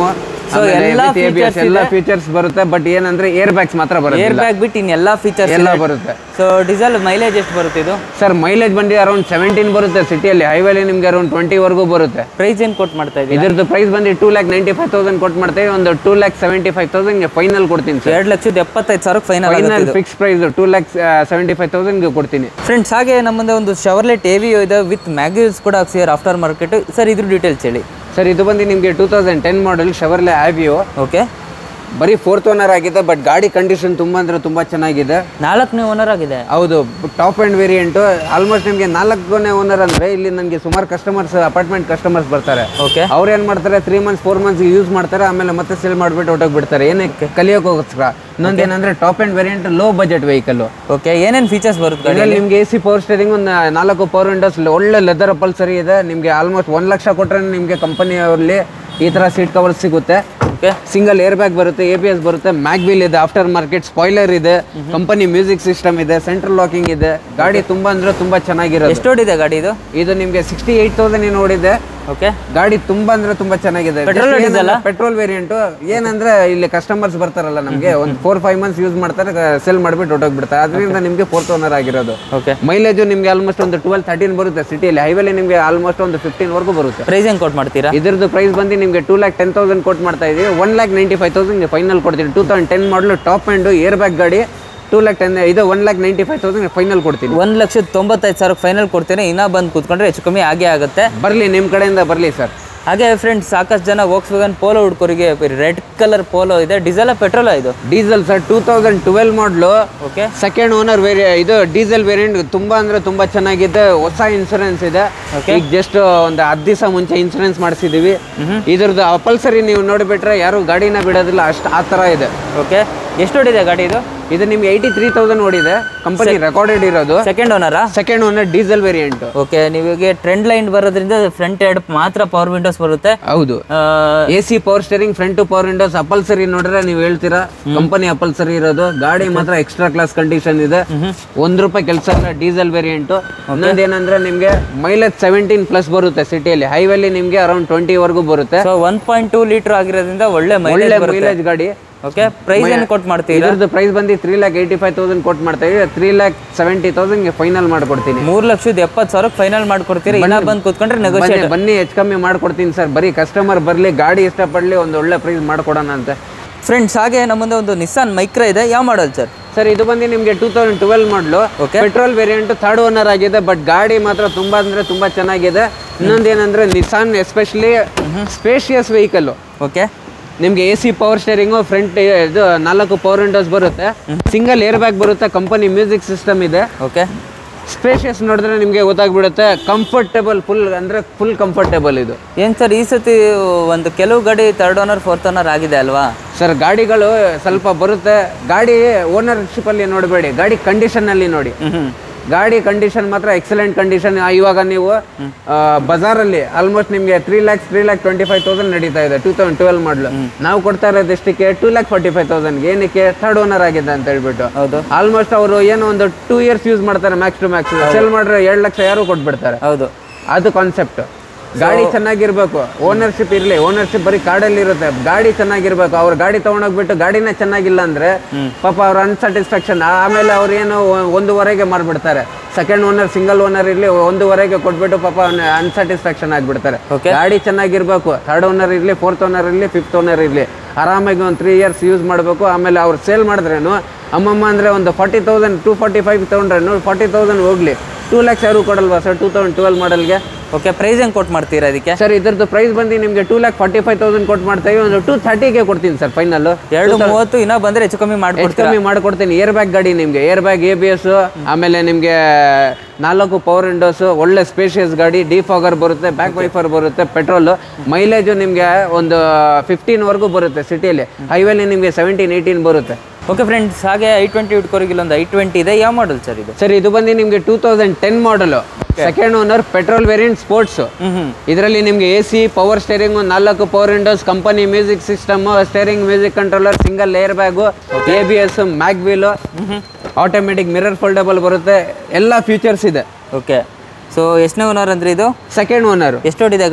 So, ಎಲ್ಲಾ features ಎಲ್ಲ ಇದೆ. ಫೀಚರ್ಸ್ ಬರುತ್ತೆ ಬಟ್ ಏನಂದ್ರೆ ಏರ್ ಬ್ಯಾಗ್ಸ್ ಮಾತ್ರ ಏರ್ ಬರುತ್ತೆ ಬ್ಯಾಗ್ ಬಿಟ್ಟು ಇನ್ನೆಲ್ಲ ಫೀಚರ್ಸ್ ಎಲ್ಲ ಬರುತ್ತೆ ಸೊ ಡೀಸೆಲ್ ಮೈಲೇಜ್ ಎಷ್ಟು ಬರುತ್ತೆ ಇದು ಸರ್ ಮೈಲೇಜ್ ಬಂದು ಅರೌಂಡ್ ಸೆವೆಂಟೀನ್ ಬರುತ್ತೆ ಸಿಟಿಯಲ್ಲಿ ಹೈವೇಲಿ ನಿಮ್ಗೆ ಅರೌಂಡ್ ಟ್ವೆಂಟಿ ವರೆಗೂ ಬರುತ್ತೆ ಪ್ರೈಸ್ ಏನು ಕೊಟ್ಟು ಮಾಡ್ತಾ ಇದ್ದೀವಿ ಇದ್ರದ್ದು ಪ್ರೈಸ್ ಬಂದು two lakh ninety five thousand ಕೊಟ್ಟು ಮಾಡ್ತೇವೆ ಒಂದು two lakh seventy five thousand final ಕೊಡ್ತೀನಿ ಸರ್ ಎರಡು ಲಕ್ಷದ ಎಪ್ಪತ್ತೈದು ಸಾವಿರಕ್ಕೆ ಫೈನಲ್ ಆಗುತ್ತೆ final fix price two lakh seventy five ತೌಸಂಡ್ಗೆ ಕೊಡ್ತೀನಿ ಫ್ರೆಂಡ್ಸ್ ಹಾಗೆ ನಮ್ಮ ಮುಂದೆ ಒಂದು ಶವರ್ಲೆಟ್ ಎವಿಯೋ ಇದೆ ವಿತ್ ಮ್ಯಾಗ್ಯೂಲ್ಸ್ ಕೂಡ ಹಾಕ್ಸಿದ್ದಾರೆ ಆಫ್ಟರ್ ಮಾರ್ಕೆಟ್ ಸರ್ ಇದ್ರ ಡೀಟೇಲ್ಸ್ ಹೇಳಿ ಸರ್ ಇದು ಬಂದು ನಿಮಗೆ two thousand ten model Chevrolet Aveo okay ಬರೀ ಫೋರ್ತ್ ಓನರ್ ಆಗಿದೆ ಬಟ್ ಗಾಡಿ ಕಂಡೀಷನ್ ತುಂಬ ಅಂದ್ರೆ ತುಂಬ ಚೆನ್ನಾಗಿದೆ ನಾಲ್ಕನೇ ಓನರ್ ಆಗಿದೆ ಹೌದು ಟಾಪ್ ಆ್ಯಂಡ್ ವೇರಿಯಂಟು ಆಲ್ಮೋಸ್ಟ್ ನಿಮಗೆ ನಾಲ್ಕನೇ ಓನರ್ ಅಂದರೆ ಇಲ್ಲಿ ನನಗೆ ಸುಮಾರು ಕಸ್ಟಮರ್ಸ್ ಅಪಾರ್ಟ್ಮೆಂಟ್ ಕಸ್ಟಮರ್ಸ್ ಬರ್ತಾರೆ ಓಕೆ ಅವ್ರು ಏನು ಮಾಡ್ತಾರೆ three months four months use ಮಾಡ್ತಾರೆ ಆಮೇಲೆ ಮತ್ತೆ ಸೇಲ್ ಮಾಡಿಬಿಟ್ಟು ಹೊಟ್ಟೋಗ್ಬಿಡ್ತಾರೆ ಏನಕ್ಕೆ ಕಲಿಯೋಕ್ಕೋಸ್ಕರ ಇನ್ನೊಂದು ಏನಂದ್ರೆ top end variant low budget vehicle okay ಏನೇನು ಫೀಚರ್ಸ್ ಬರುತ್ತೆ ಗಾಡಿ ಇದರಲ್ಲಿ ನಿಮ್ಗೆ ಎ ಸಿ ಪವರ್ ಸ್ಟೇರಿಂಗ್ ಒಂದು ನಾಲ್ಕು ಪವರ್ ವಿಂಡೋಸ್ ಒಳ್ಳೆ ಲೆದರ್ ಪಲ್ಸರಿ ಇದೆ ನಿಮಗೆ ಆಲ್ಮೋಸ್ಟ್ ಒಂದು ಲಕ್ಷ ಕೊಟ್ಟರೆ ನಿಮಗೆ ಕಂಪನಿಯವರಲ್ಲಿ ಈ ಥರ ಸೀಟ್ ಕವರ್ ಸಿಗುತ್ತೆ ಓಕೆ ಸಿಂಗಲ್ ಏರ್ ಬ್ಯಾಗ್ ಬರುತ್ತೆ ಎ ಬಿ ಎಸ್ ಬರುತ್ತೆ ಮ್ಯಾಗ್ವಿಲ್ ಇದೆ ಆಫ್ಟರ್ ಮಾರ್ಕೆಟ್ ಸ್ಪಾಯ್ಲರ್ ಇದೆ ಕಂಪನಿ ಮ್ಯೂಸಿಕ್ ಸಿಸ್ಟಮ್ ಇದೆ ಸೆಂಟ್ರಲ್ ಲಾಕಿಂಗ್ ಇದೆ ಗಾಡಿ ತುಂಬಾ ಅಂದ್ರೆ ತುಂಬಾ ಚೆನ್ನಾಗಿರೋದು ಎಷ್ಟು ಓಡಿದೆ ಗಾಡಿ ಇದು ಇದು ನಿಮಗೆ ಸಿಕ್ಸ್ಟಿ ಏಟ್ ತೌಸಂಡ್ ನೋಡಿದೆ ಓಕೆ ಗಾಡಿ ತುಂಬಾ ಅಂದ್ರೆ ತುಂಬಾ ಚೆನ್ನಾಗಿದೆ Petrol diesel ಆ? ಪೆಟ್ರೋಲ್ ವೇರಿಯಂಟ್ ಏನಂದ್ರೆ ಇಲ್ಲಿ ಕಸ್ಟಮರ್ಸ್ ಬರ್ತಾರಲ್ಲ ನಮಗೆ ಒಂದು ಫೋರ್ ಫೈವ್ ಮಂತ್ಸ್ ಯೂಸ್ ಮಾಡ್ತಾರೆ ಸೆಲ್ ಮಾಡಿಬಿಟ್ಟು ಹೊಟ್ಟೋಗ್ಬಿಡ್ತಾರೆ ಅದರಿಂದ ನಿಮಗೆ ಫೋರ್ತ್ ಓನರ್ ಆಗಿರೋದು ಓಕೆ ಮೈಲೇಜು ನಿಮಗೆ ಆಲ್ಮೋಸ್ಟ್ ಒಂದು ಟ್ವೆಲ್ ತರ್ಟೀನ್ ಬರುತ್ತೆ ಸಿಟಿಯಲ್ಲಿ ಹೈವೇಲಿ ನಿಮಗೆ ಆಲ್ಮೋಸ್ಟ್ ಒಂದು ಫಿಫ್ಟೀನ್ ವರ್ಗೂ ಬರುತ್ತೆ ಪ್ರೈಸ್ ಹೆಂಗೆ ಕೊಟ್ಟು ಮಾಡ್ತೀರಾ ಇದ್ರದ್ದು ಪ್ರೈಸ್ ಬಂದು ನಿಮಗೆ ಟೂ ಲ್ಯಾಕ್ ಟೆನ್ ತೌಸಂಡ್ ಕೊಟ್ಟು ಮಾಡ್ತಾ ಇದೀವಿ one lakh ninety five thousand final ಕೊಡ್ತೀನಿ two thousand ten model top end air bag ಗಾಡಿ ಟೂ ಲ್ಯಾಕ್ ಟೆನ್ ಇದು one lakh ninety five thousand final ಕೊಡ್ತೀನಿ ಒಂದು ಲಕ್ಷದ ತೊಂಬತ್ತೈದು ಸಾವಿರಕ್ಕೆ ಫೈನಲ್ ಕೊಡ್ತೀನಿ ಇನ್ನೂ ಬಂದು ಕೂತ್ಕೊಂಡ್ರೆ ಹೆಚ್ಚು ಕಮ್ಮಿ ಆಗೇ ಆಗುತ್ತೆ ಬರಲಿ ನಿಮ್ಮ ಕಡೆಯಿಂದ ಬರಲಿ ಸರ್ ಹಾಗೆ ಫ್ರೆಂಡ್ಸ್ ಸಾಕಷ್ಟು ಜನ ವೋಕ್ಸ್ ವ್ಯಾಗನ್ ಪೋಲೋ ಹುಡ್ಕೋರಿಗೆ ರೆಡ್ ಕಲರ್ ಪೋಲೋ ಇದೆ ಡೀಸೆಲ್ ಪೆಟ್ರೋಲ್ ಇದು diesel sir two thousand twelve model okay second owner very ಇದು ಡೀಸೆಲ್ ವೇರಿಯಂಟ್ ತುಂಬಾ ಅಂದ್ರೆ ತುಂಬಾ ಚೆನ್ನಾಗಿದೆ ಹೊಸ ಇನ್ಸೂರೆನ್ಸ್ ಇದೆ ಈಗ ಜಸ್ಟ್ ಒಂದು ಹತ್ತು ದಿವಸ ಮುಂಚೆ ಇನ್ಸೂರೆನ್ಸ್ ಮಾಡಿಸಿದೀವಿ ಇದ್ರದ್ದು ಅಪಲ್ಸರಿ ನೀವು ನೋಡಿಬಿಟ್ರೆ ಯಾರು ಗಾಡಿನ ಬಿಡೋದಿಲ್ಲ ಅಷ್ಟು ಆ ಥರ ಇದೆ ಓಕೆ ಎಷ್ಟು ಓಡಿದೆ ಗಾಡಿ ಇದು ಇದು ನಿಮ್ಗೆ ಏಯ್ಟಿ ತ್ರೀ ತೌಸಂಡ್ ಓಡಿದೆ ಕಂಪನಿ ರೆಕಾರ್ಡೆಡ್ ಇರೋದು ಸೆಕೆಂಡ್ ಓನರಾ second owner diesel variant okay ನಿಮಗೆ ಟ್ರೆಂಡ್ ಲೈನ್ ಬರೋದ್ರಿಂದ ಫ್ರಂಟ್ ಎರಡು ಮಾತ್ರ ಪವರ್ ವಿಂಡೋಸ್ ಬರುತ್ತೆ ಹೌದು A C power steering front two power windows upholstery ನೋಡಿದ್ರೆ ನೀವು ಹೇಳ್ತೀರಾ ಕಂಪನಿ ಅಪಲ್ಸರಿ ಇರೋದು ಗಾಡಿ ಮಾತ್ರ ಎಕ್ಸ್ಟ್ರಾ ಕ್ಲಾಸ್ ಕಂಡೀಷನ್ ಇದೆ ಒಂದ್ ರೂಪಾಯಿ ಕೆಲಸ ಇಲ್ಲ ಡೀಸೆಲ್ ವೇರಿಯಂಟ್ ಇನ್ನೊಂದು ಏನಂದ್ರೆ ನಿಮ್ಗೆ ಮೈಲೇಜ್ ಸೆವೆಂಟೀನ್ ಪ್ಲಸ್ ಬರುತ್ತೆ ಸಿಟಿಯಲ್ಲಿ ಹೈವೇಲಿ ನಿಮ್ಗೆ ಅರೌಂಡ್ ಟ್ವೆಂಟಿ ವರ್ಗೂ ಬರುತ್ತೆ so one point two litre ಆಗಿರೋದ್ರಿಂದ ಒಳ್ಳೆ ಮೈಲೇಜ್ ಒಳ್ಳೆ ಬರುತ್ತೆ ಮೈಲೇಜ್ ಗಾಡಿ ಓಕೆ ಪ್ರೈಸ್ ಏನು ಕೊಟ್ಟು ಮಾಡ್ತೀರಾ ಇದ್ರದ್ದು ಪ್ರೈಸ್ ಬಂದು three lakh eighty five thousand ಕೊಟ್ಟು ಮಾಡ್ತಾ ಇದೀವಿ ತ್ರೀ ಲ್ಯಾಕ್ ಸೆವೆಂಟಿ ತೌಸಂಡ್ಗೆ ಫೈನಲ್ ಮಾಡ್ಕೊಡ್ತೀನಿ ಮೂರು ಲಕ್ಷದ ಎಪ್ಪತ್ತು ಸಾವಿರಕ್ಕೆ ಫೈನಲ್ ಮಾಡ್ಕೊಡ್ತೀರಿ ಇನ್ನ ಬಂದು ಕೂತ್ಕೊಂಡ್ರೆ ನೆಗೋಷಿಯೇಟ್ ಬನ್ನಿ ಬನ್ನಿ ಹೆಚ್ಚು ಕಮ್ಮಿ ಮಾಡ್ಕೊಡ್ತೀನಿ ಸರ್ ಬರೀ ಕಸ್ಟಮರ್ ಬರಲಿ ಗಾಡಿ ಇಷ್ಟಪಡಲಿ ಒಂದು ಒಳ್ಳೆ ಪ್ರೈಸ್ ಮಾಡ್ಕೊಡೋಣ ಅಂತ ಫ್ರೆಂಡ್ಸ್ ಹಾಗೆ ನಮ್ಮ ಮುಂದೆ ಒಂದು ನಿಸ್ಸಾನ್ ಮೈಕ್ರಾ ಇದೆ ಯಾವ ಮಾಡಲ್ ಸರ್ ಸರ್ ಇದು ಬಂದು ನಿಮಗೆ two thousand twelve model Okay. Petrol variant third owner ಆಗಿದೆ ಬಟ್ ಗಾಡಿ ಮಾತ್ರ ತುಂಬಾ ಅಂದ್ರೆ ತುಂಬಾ ಚೆನ್ನಾಗಿದೆ ಇನ್ನೊಂದು ಏನಂದ್ರೆ Nissan especially spacious vehicle okay ನಿಮ್ಗೆ A C power steering front ಇದು ನಾಲ್ಕು ಪವರ್ ವಿಂಡೋಸ್ ಬರುತ್ತೆ ಸಿಂಗಲ್ ಏರ್ ಬ್ಯಾಗ್ ಬರುತ್ತೆ ಕಂಪನಿ ಮ್ಯೂಸಿಕ್ ಸಿಸ್ಟಮ್ ಇದೆ ಓಕೆ ಸ್ಪೇಷಿಯಸ್ ನೋಡಿದ್ರೆ ನಿಮಗೆ ಗೊತ್ತಾಗ್ಬಿಡುತ್ತೆ ಕಂಫರ್ಟೇಬಲ್ ಫುಲ್ ಅಂದ್ರೆ ಫುಲ್ ಕಂಫರ್ಟೇಬಲ್ ಇದು ಏನು ಸರ್ ಈ ಸತಿ ಒಂದು ಕೆಲವು ಗಾಡಿ ತರ್ಡ್ ಓನರ್ ಫೋರ್ತ್ ಓನರ್ ಆಗಿದೆ ಅಲ್ವಾ ಸರ್ ಗಾಡಿಗಳು ಸ್ವಲ್ಪ ಬರುತ್ತೆ ಗಾಡಿ ಓನರ್ಶಿಪ್ ಅಲ್ಲಿ ನೋಡಬೇಡಿ ಗಾಡಿ ಕಂಡೀಷನ್ ಅಲ್ಲಿ ನೋಡಿ ಗಾಡಿ ಕಂಡೀಷನ್ ಮಾತ್ರ ಎಕ್ಸಲೆಂಟ್ ಕಂಡೀಷನ್ ಇವಾಗ ನೀವು ಆ, ಬಜಾರಲ್ಲಿ ಆಲ್ಮೋಸ್ಟ್ ನಿಮಗೆ three lakhs three lakh twenty five thousand ನಡೀತಾ ಇದೆ ಟೂ ತೌಸಂಡ್ ಟ್ವೆಲ್ ಮಾಡಲು ನಾವು ಕೊಡ್ತಾ ಇರೋದು ಎಷ್ಟಕ್ಕೆ ಟೂ ಲ್ಯಾಕ್ ಫಾರ್ಟಿ ಫೈವ್ ತೌಸಂಡ್ಗೆ ಏನಕ್ಕೆ ಥರ್ಡ್ ಓನರ್ ಆಗಿದೆ ಅಂತ ಹೇಳ್ಬಿಟ್ಟು ಹೌದು ಆಲ್ಮೋಸ್ಟ್ ಅವರು ಏನೋ ಒಂದು ಟೂ ಇಯರ್ಸ್ ಯೂಸ್ ಮಾಡ್ತಾರೆ ಮ್ಯಾಕ್ಸ್ ಟು ಮ್ಯಾಕ್ಸ್ ಸೆಲ್ ಮಾಡ್ರೆ ಎರಡು ಲಕ್ಷ ಯಾರು ಕೊಟ್ಬಿಡ್ತಾರೆ ಹೌದು ಅದು ಕಾನ್ಸೆಪ್ಟ್ ಗಾಡಿ ಚೆನ್ನಾಗಿರ್ಬೇಕು ಓನರ್ಶಿಪ್ ಇರ್ಲಿ ಓನರ್ಶಿಪ್ ಬರೀ ಕಾಡಲ್ಲಿ ಇರುತ್ತೆ ಗಾಡಿ ಚೆನ್ನಾಗಿರ್ಬೇಕು ಅವ್ರ ಗಾಡಿ ತಗೊಂಡೋಗ್ಬಿಟ್ಟು ಗಾಡಿನೇ ಚೆನ್ನಾಗಿಲ್ಲ ಅಂದ್ರೆ ಪಾಪ ಅವ್ರ ಅನ್ಸ್ಯಾಟಿಸ್ಫ್ಯಾಕ್ಷನ್ ಆಮೇಲೆ ಅವ್ರು ಏನು ಒ- ಒಂದೂವರೆಗೆ ಮಾರ್ಬಿಡ್ತಾರೆ ಸೆಕೆಂಡ್ ಓನರ್ ಸಿಂಗಲ್ ಓನರ್ ಇರ್ಲಿ ಒಂದೂವರೆಗೆ ಕೊಟ್ಬಿಟ್ಟು ಪಾಪ ಅನ್ಸ್ಯಾಟಿಸ್ಫ್ಯಾಕ್ಷನ್ ಆಗ್ಬಿಡ್ತಾರೆ Okay. ಗಾಡಿ ಚೆನ್ನಾಗಿರ್ಬೇಕು ಥರ್ಡ್ ಓನರ್ ಇರ್ಲಿ ಫೋರ್ತ್ ಓನರ್ ಇರ್ಲಿ ಫಿಫ್ತ್ ಓನರ್ ಇರ್ಲಿ ಆರಾಮಾಗಿ ಒಂದು ತ್ರೀ ಇಯರ್ಸ್ ಯೂಸ್ ಮಾಡಬೇಕು ಆಮೇಲೆ ಅವ್ರು ಸೇಲ್ ಮಾಡಿದ್ರೇನು ಅಮ್ಮಮ್ಮ ಅಂದ್ರೆ ಒಂದು forty thousand two forty five ತೊಗೊಂಡ್ರೇನು ಫಾರ್ಟಿ ತೌಸಂಡ್ ಹೋಗ್ಲಿ ಟೂ ಲ್ಯಾಕ್ಸ್ ಯಾರು ಕೊಡಲ್ವಾ ಸರ್ ಟೂ ತೌಸಂಡ್ ಟ್ವೆಲ್ ಮಾಡಲ್ಗೆ ಓಕೆ ಪ್ರೈಸ್ ಹೆಂಗೆ ಕೊಟ್ಟು ಮಾಡ್ತೀರಾ ಅದಕ್ಕೆ ಸರ್ ಇದ್ರದ್ದು ಪ್ರೈಸ್ ಬಂದು ನಿಮಗೆ two lakh forty five thousand ಕೊಟ್ಟು ಮಾಡ್ತೀವಿ ಒಂದು ಟೂ ಥರ್ಟಿಗೆ ಕೊಡ್ತೀನಿ ಸರ್ ಫೈನಲ್ ಎರಡು ಮೂವತ್ತು ಇನ್ನೂ ಬಂದರೆ ಹೆಚ್ಚು ಕಮ್ಮಿ ಹೆಚ್ಚು ಮಾಡ್ಕೊಡ್ತೀರಾ ಕಮ್ಮಿ ಮಾಡ್ಕೊಡ್ತೀನಿ ಏರ್ ಬ್ಯಾಗ್ ಗಾಡಿ ನಿಮಗೆ air bag A B S ಆಮೇಲೆ ನಿಮಗೆ ನಾಲ್ಕು ಪವರ್ ವಿಂಡೋಸ್ ಒಳ್ಳೆ ಸ್ಪೇಷಿಯಸ್ ಗಾಡಿ ಡಿಫಾಗರ್ ಬರುತ್ತೆ ಬ್ಯಾಕ್ ವೈಫರ್ ಬರುತ್ತೆ ಪೆಟ್ರೋಲ್ ಮೈಲೇಜು ನಿಮಗೆ ಒಂದು ಫಿಫ್ಟೀನ್ ವರ್ಗೂ ಬರುತ್ತೆ ಸಿಟಿಯಲ್ಲಿ ಹೈವೇಲಿ ನಿಮಗೆ ಸೆವೆಂಟೀನ್ ಏಯ್ಟೀನ್ ಬರುತ್ತೆ ಓಕೆ ಫ್ರೆಂಡ್ಸ್ ಹಾಗೆ ಐ ಟ್ವೆಂಟಿ ಹುಡ್ಕೋರಿಗೆ ಇಲ್ಲೊಂದು ಐ ಟ್ವೆಂಟಿ ಇದೆ ಯಾವ ಮಾಡಲ್ ಸರ್ ಇದು ಸರ್ ಇದು ಬಂದು ನಿಮಗೆ two thousand ten model second owner petrol variant sports ಹ್ಞೂ ಹ್ಞೂ ಇದರಲ್ಲಿ ನಿಮಗೆ ಎ ಸಿ ಪವರ್ ಸ್ಟೇರಿಂಗ್ ನಾಲ್ಕು power windows company music system steering music controller single air bag A B S mag wheel automatic mirror foldable ಬರುತ್ತೆ ಎಲ್ಲ features ಇದೆ okay so ಎಷ್ಟನೇ owner ಅಂದ್ರೆ ಇದು ಸೆಕೆಂಡ್ ಓನರ್ ಎಷ್ಟು ಓಡಿದೆ ಗಾಡಿ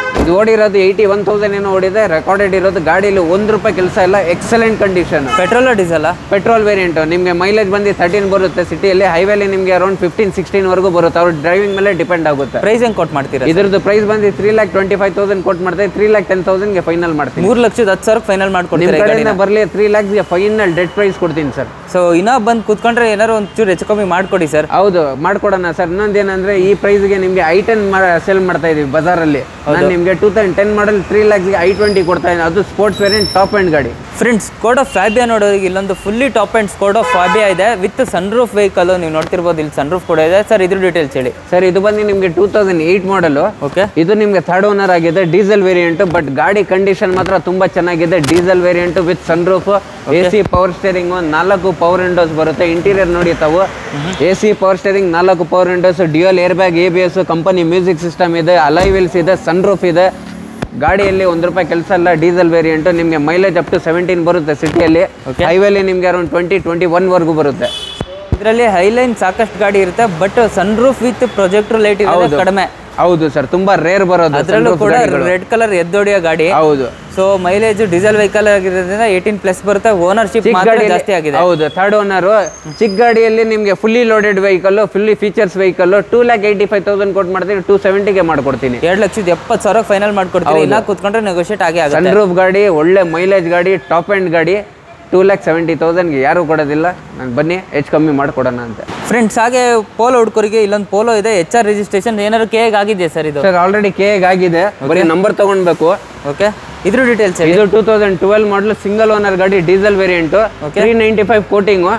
ಇದು ಓಡಿರೋದು ಏಯ್ಟಿ ಒನ್ ತೌಸಂಡ್ ಏನೋ ಓಡಿದೆ ರೆಕಾರ್ಡೆಡ್ ಇರೋದು ಗಾಡಿಯಲ್ಲಿ ಒಂದು ರೂಪಾಯಿ ಕೆಲಸ ಇಲ್ಲ excellent condition petrol diesel petrol variant ನಿಮಗೆ ಮೈಲೇಜ್ ಬಂದು ತರ್ಟೀನ್ ಬರುತ್ತೆ ಸಿಟಿಯಲ್ಲಿ ಹೈವೇಲಿ ನಿಮಗೆ ಅರೌಂಡ್ ಫಿಫ್ಟೀನ್ ಸಿಕ್ಸ್ಟೀನ್ ವರೆಗೂ ಬರುತ್ತೆ ಅವ್ರ ಡ್ರೈವಿಂಗ್ ಮೇಲೆ ಡಿಪೆಂಡ್ ಆಗುತ್ತೆ ಪ್ರೈಸ್ ಹೆಂಗ್ ಕೊಟ್ ಮಾಡ್ತೀರಾ ಇದ್ರದ್ದು ಪ್ರೈಸ್ ಬಂದು three lakh twenty five thousand ಕೊಟ್ಟು ಮಾಡ್ತಾರೆ ತ್ರೀ ಲ್ಯಾಕ್ ಟೆನ್ ತೌಸಂಡ್ಗೆ ಫೈನಲ್ ಮಾಡ್ತೀನಿ ಮೂರ್ ಲಕ್ಷದ ಹತ್ತು ಸಾವಿರ ಫೈನಲ್ ನಿಮ್ಮ ಮಾಡ್ಕೊಡ್ತೀರಾ ಈ ಕಡೆಯಿಂದ ಗಾಡಿನ ಬರಲಿ ತ್ರೀ ಲ್ಯಾಕ್ಸ್ಗೆ ಫೈನಲ್ ಡೆಡ್ ಪ್ರೈಸ್ ಕೊಡ್ತೀನಿ ಸರ್ ಸೊ ಇನ್ನೂ ಬಂದು ಕೂತ್ಕೊಂಡ್ರೆ ಏನಾರು ಒಂಚೂರು ಹೆಚ್ಚು ಕಮ್ಮಿ ಮಾಡ್ಕೊಡಿ ಸರ್ ಹೌದು ಮಾಡ್ಕೊಡೋಣ ಸರ್ ಇನ್ನೊಂದೇನಂದ್ರೆ ಈ ಪ್ರೈಸ್ಗೆ ನಿಮಗೆ ಐ ಟೆನ್ ಸೆಲ್ ಮಾಡ್ತಾ ಇದೀವಿ ಬಜಾರಲ್ಲಿ ನಾನು ನಿಮಗೆ two thousand ten model three ಲ್ಯಾಕ್ಸ್ಗೆ ಐ ಟ್ವೆಂಟಿ ಕೊಡ್ತಾ ಇದ್ದೀನಿ ಅದು ಸ್ಪೋರ್ಟ್ಸ್ ವೇರಿಯಂಟ್ ಟಾಪ್ ಎಂಡ್ ಗಾಡಿ ಫ್ರೆಂಡ್ಸ್ ಸ್ಕೋಡಾ ಫ್ಯಾಬಿಯಾ ನೋಡೋರಿಗೆ ಇಲ್ಲೊಂದು fully top end Skoda Fabia ಇದೆ ವಿತ್ ಸನ್ರೂಫ್ ವೆಹಿಕಲ್ ನೀವು ನೋಡ್ತಿರ್ಬೋದು ಇಲ್ಲಿ ಸನ್ರೂಫ್ ಕೂಡ ಇದೆ ಸರ್ ಇದ್ರ ಡೀಟೇಲ್ಸ್ ಹೇಳಿ ಸರ್ ಇದು ಬಂದು ನಿಮಗೆ two thousand eight model okay ಇದು ನಿಮಗೆ ಥರ್ಡ್ ಓನರ್ ಆಗಿದೆ ಡೀಸೆಲ್ ವೇರಿಯಂಟ್ ಬಟ್ ಗಾಡಿ ಕಂಡೀಷನ್ ಮಾತ್ರ ತುಂಬಾ ಚೆನ್ನಾಗಿದೆ diesel variant with sunroof A C power steering ನಾಲ್ಕು ಪವರ್ ವಿಂಡೋಸ್ ಬರುತ್ತೆ ಇಂಟೀರಿಯರ್ ನೋಡಿ ತಾವು ಎ ಸಿ ಪವರ್ ಸ್ಟೇರಿಂಗ್ ನಾಲ್ಕು power windows dual air bag A B S company music system ಇದೆ ಅಲೈ ವೀಲ್ಸ್ ಇದೆ ಸನ್ರೂಫ್ ಇದೆ ಗಾಡಿಯಲ್ಲಿ ಒಂದು ರೂಪಾಯಿ ಕೆಲಸ ಇಲ್ಲ ಡೀಸೆಲ್ ವೇರಿಯಂಟ್ ನಿಮಗೆ ಮೈಲೇಜ್ ಅಪ್ ಟು ಸೆವೆಂಟೀನ್ ಬರುತ್ತೆ ಸಿಟಿಯಲ್ಲಿ ಹೈವೇಲಿ ನಿಮಗೆ ಅರೌಂಡ್ ಟ್ವೆಂಟಿ ಟ್ವೆಂಟಿ ಒನ್ ವರ್ಗೂ ಬರುತ್ತೆ ಇದರಲ್ಲಿ ಹೈಲೈನ್ ಸಾಕಷ್ಟು ಗಾಡಿ ಇರುತ್ತೆ but sunroof with projector light ಇರೋದು ಕಡಿಮೆ ಹೌದು ಸರ್ ತುಂಬಾ ರೇರ್ ಬರೋದು ಅದರಲ್ಲೂ sunroof ಕೂಡ ಗಾಡಿಗಳು. ರೆಡ್ ಕಲರ್ ಎದ್ದೊಡಿಯೋ ಗಾಡಿ ಹೌದು ಸೊ ಮೈಲೇಜ್ ಡೀಸೆಲ್ ವೆಹಿಕಲ್ ಆಗಿರೋದ್ರಿಂದ ಏಯ್ಟೀನ್ ಪ್ಲಸ್ ಬರುತ್ತೆ ಓನರ್ಶಿಪ್ ಚಿಕ್ಕ ಮಾತ್ರ ಗಾಡಿಯಲ್ಲಿ- ಜಾಸ್ತಿ ಆಗಿದೆ ಹೌದು ಥರ್ಡ್ ಓನರ್ ಚಿಕ್ಕ ಗಾಡಿಯಲ್ಲಿ ನಿಮಗೆ fully loaded vehicle fully features vehicle two lakh eighty five thousand ಕೊಟ್ಟು ಮಾಡ್ತೀನಿ ಟೂ ಸೆವೆಂಟಿಗೆ ಮಾಡ್ಕೊಡ್ತೀನಿ ಎರಡು ಲಕ್ಷದ ಎಪ್ಪತ್ತು ಸಾವಿರ ಫೈನಲ್ ಮಾಡ್ಕೊಡ್ತೀವಿ ಇನ್ನ ಕೂತ್ಕೊಂಡ್ರೆ ನೆಗೋಷಿಯೇಟ್ ಆಗೇ ಆಗುತ್ತೆ ಸನ್ರೂಫ್ ಗಾಡಿ ಒಳ್ಳೆ ಮೈಲೇಜ್ ಗಾಡಿ ಟಾಪ್ ಎಂಡ್ ಗಾಡಿ ಟೂ ಲ್ಯಾಕ್ ಸೆವೆಂಟಿ ತೌಸಂಡ್ಗೆ ಯಾರು ಕೊಡೋದಿಲ್ಲ ನಾನು ಬನ್ನಿ ಹೆಚ್ಚು ಕಮ್ಮಿ ಮಾಡಿಕೊಡೋಣ ಅಂತ ಫ್ರೆಂಡ್ಸ್ ಹಾಗೆ ಪೋಲೋ ಹುಡ್ಕೋರಿಗೆ ಇಲ್ಲೊಂದು ಪೋಲೋ ಇದೆ ಎಚ್ ಆರ್ ರಿಜಿಸ್ಟ್ರೇಷನ್ ಏನಾದ್ರು ಕೇಗ್ ಆಗಿದೆ ಸರ್ ಇದು ಸರ್ ಆಲ್ರೆಡಿ ಕೆ ಆಗಿದೆ ಬರೀ ನಂಬರ್ ತಗೊಳ್ಬೇಕು ಓಕೆ ಇದ್ರ ಡೀಟೇಲ್ಸ್ ಹೇಳಿ ಇದು two thousand twelve model single owner ಗಾಡಿ diesel variant three ninety five coating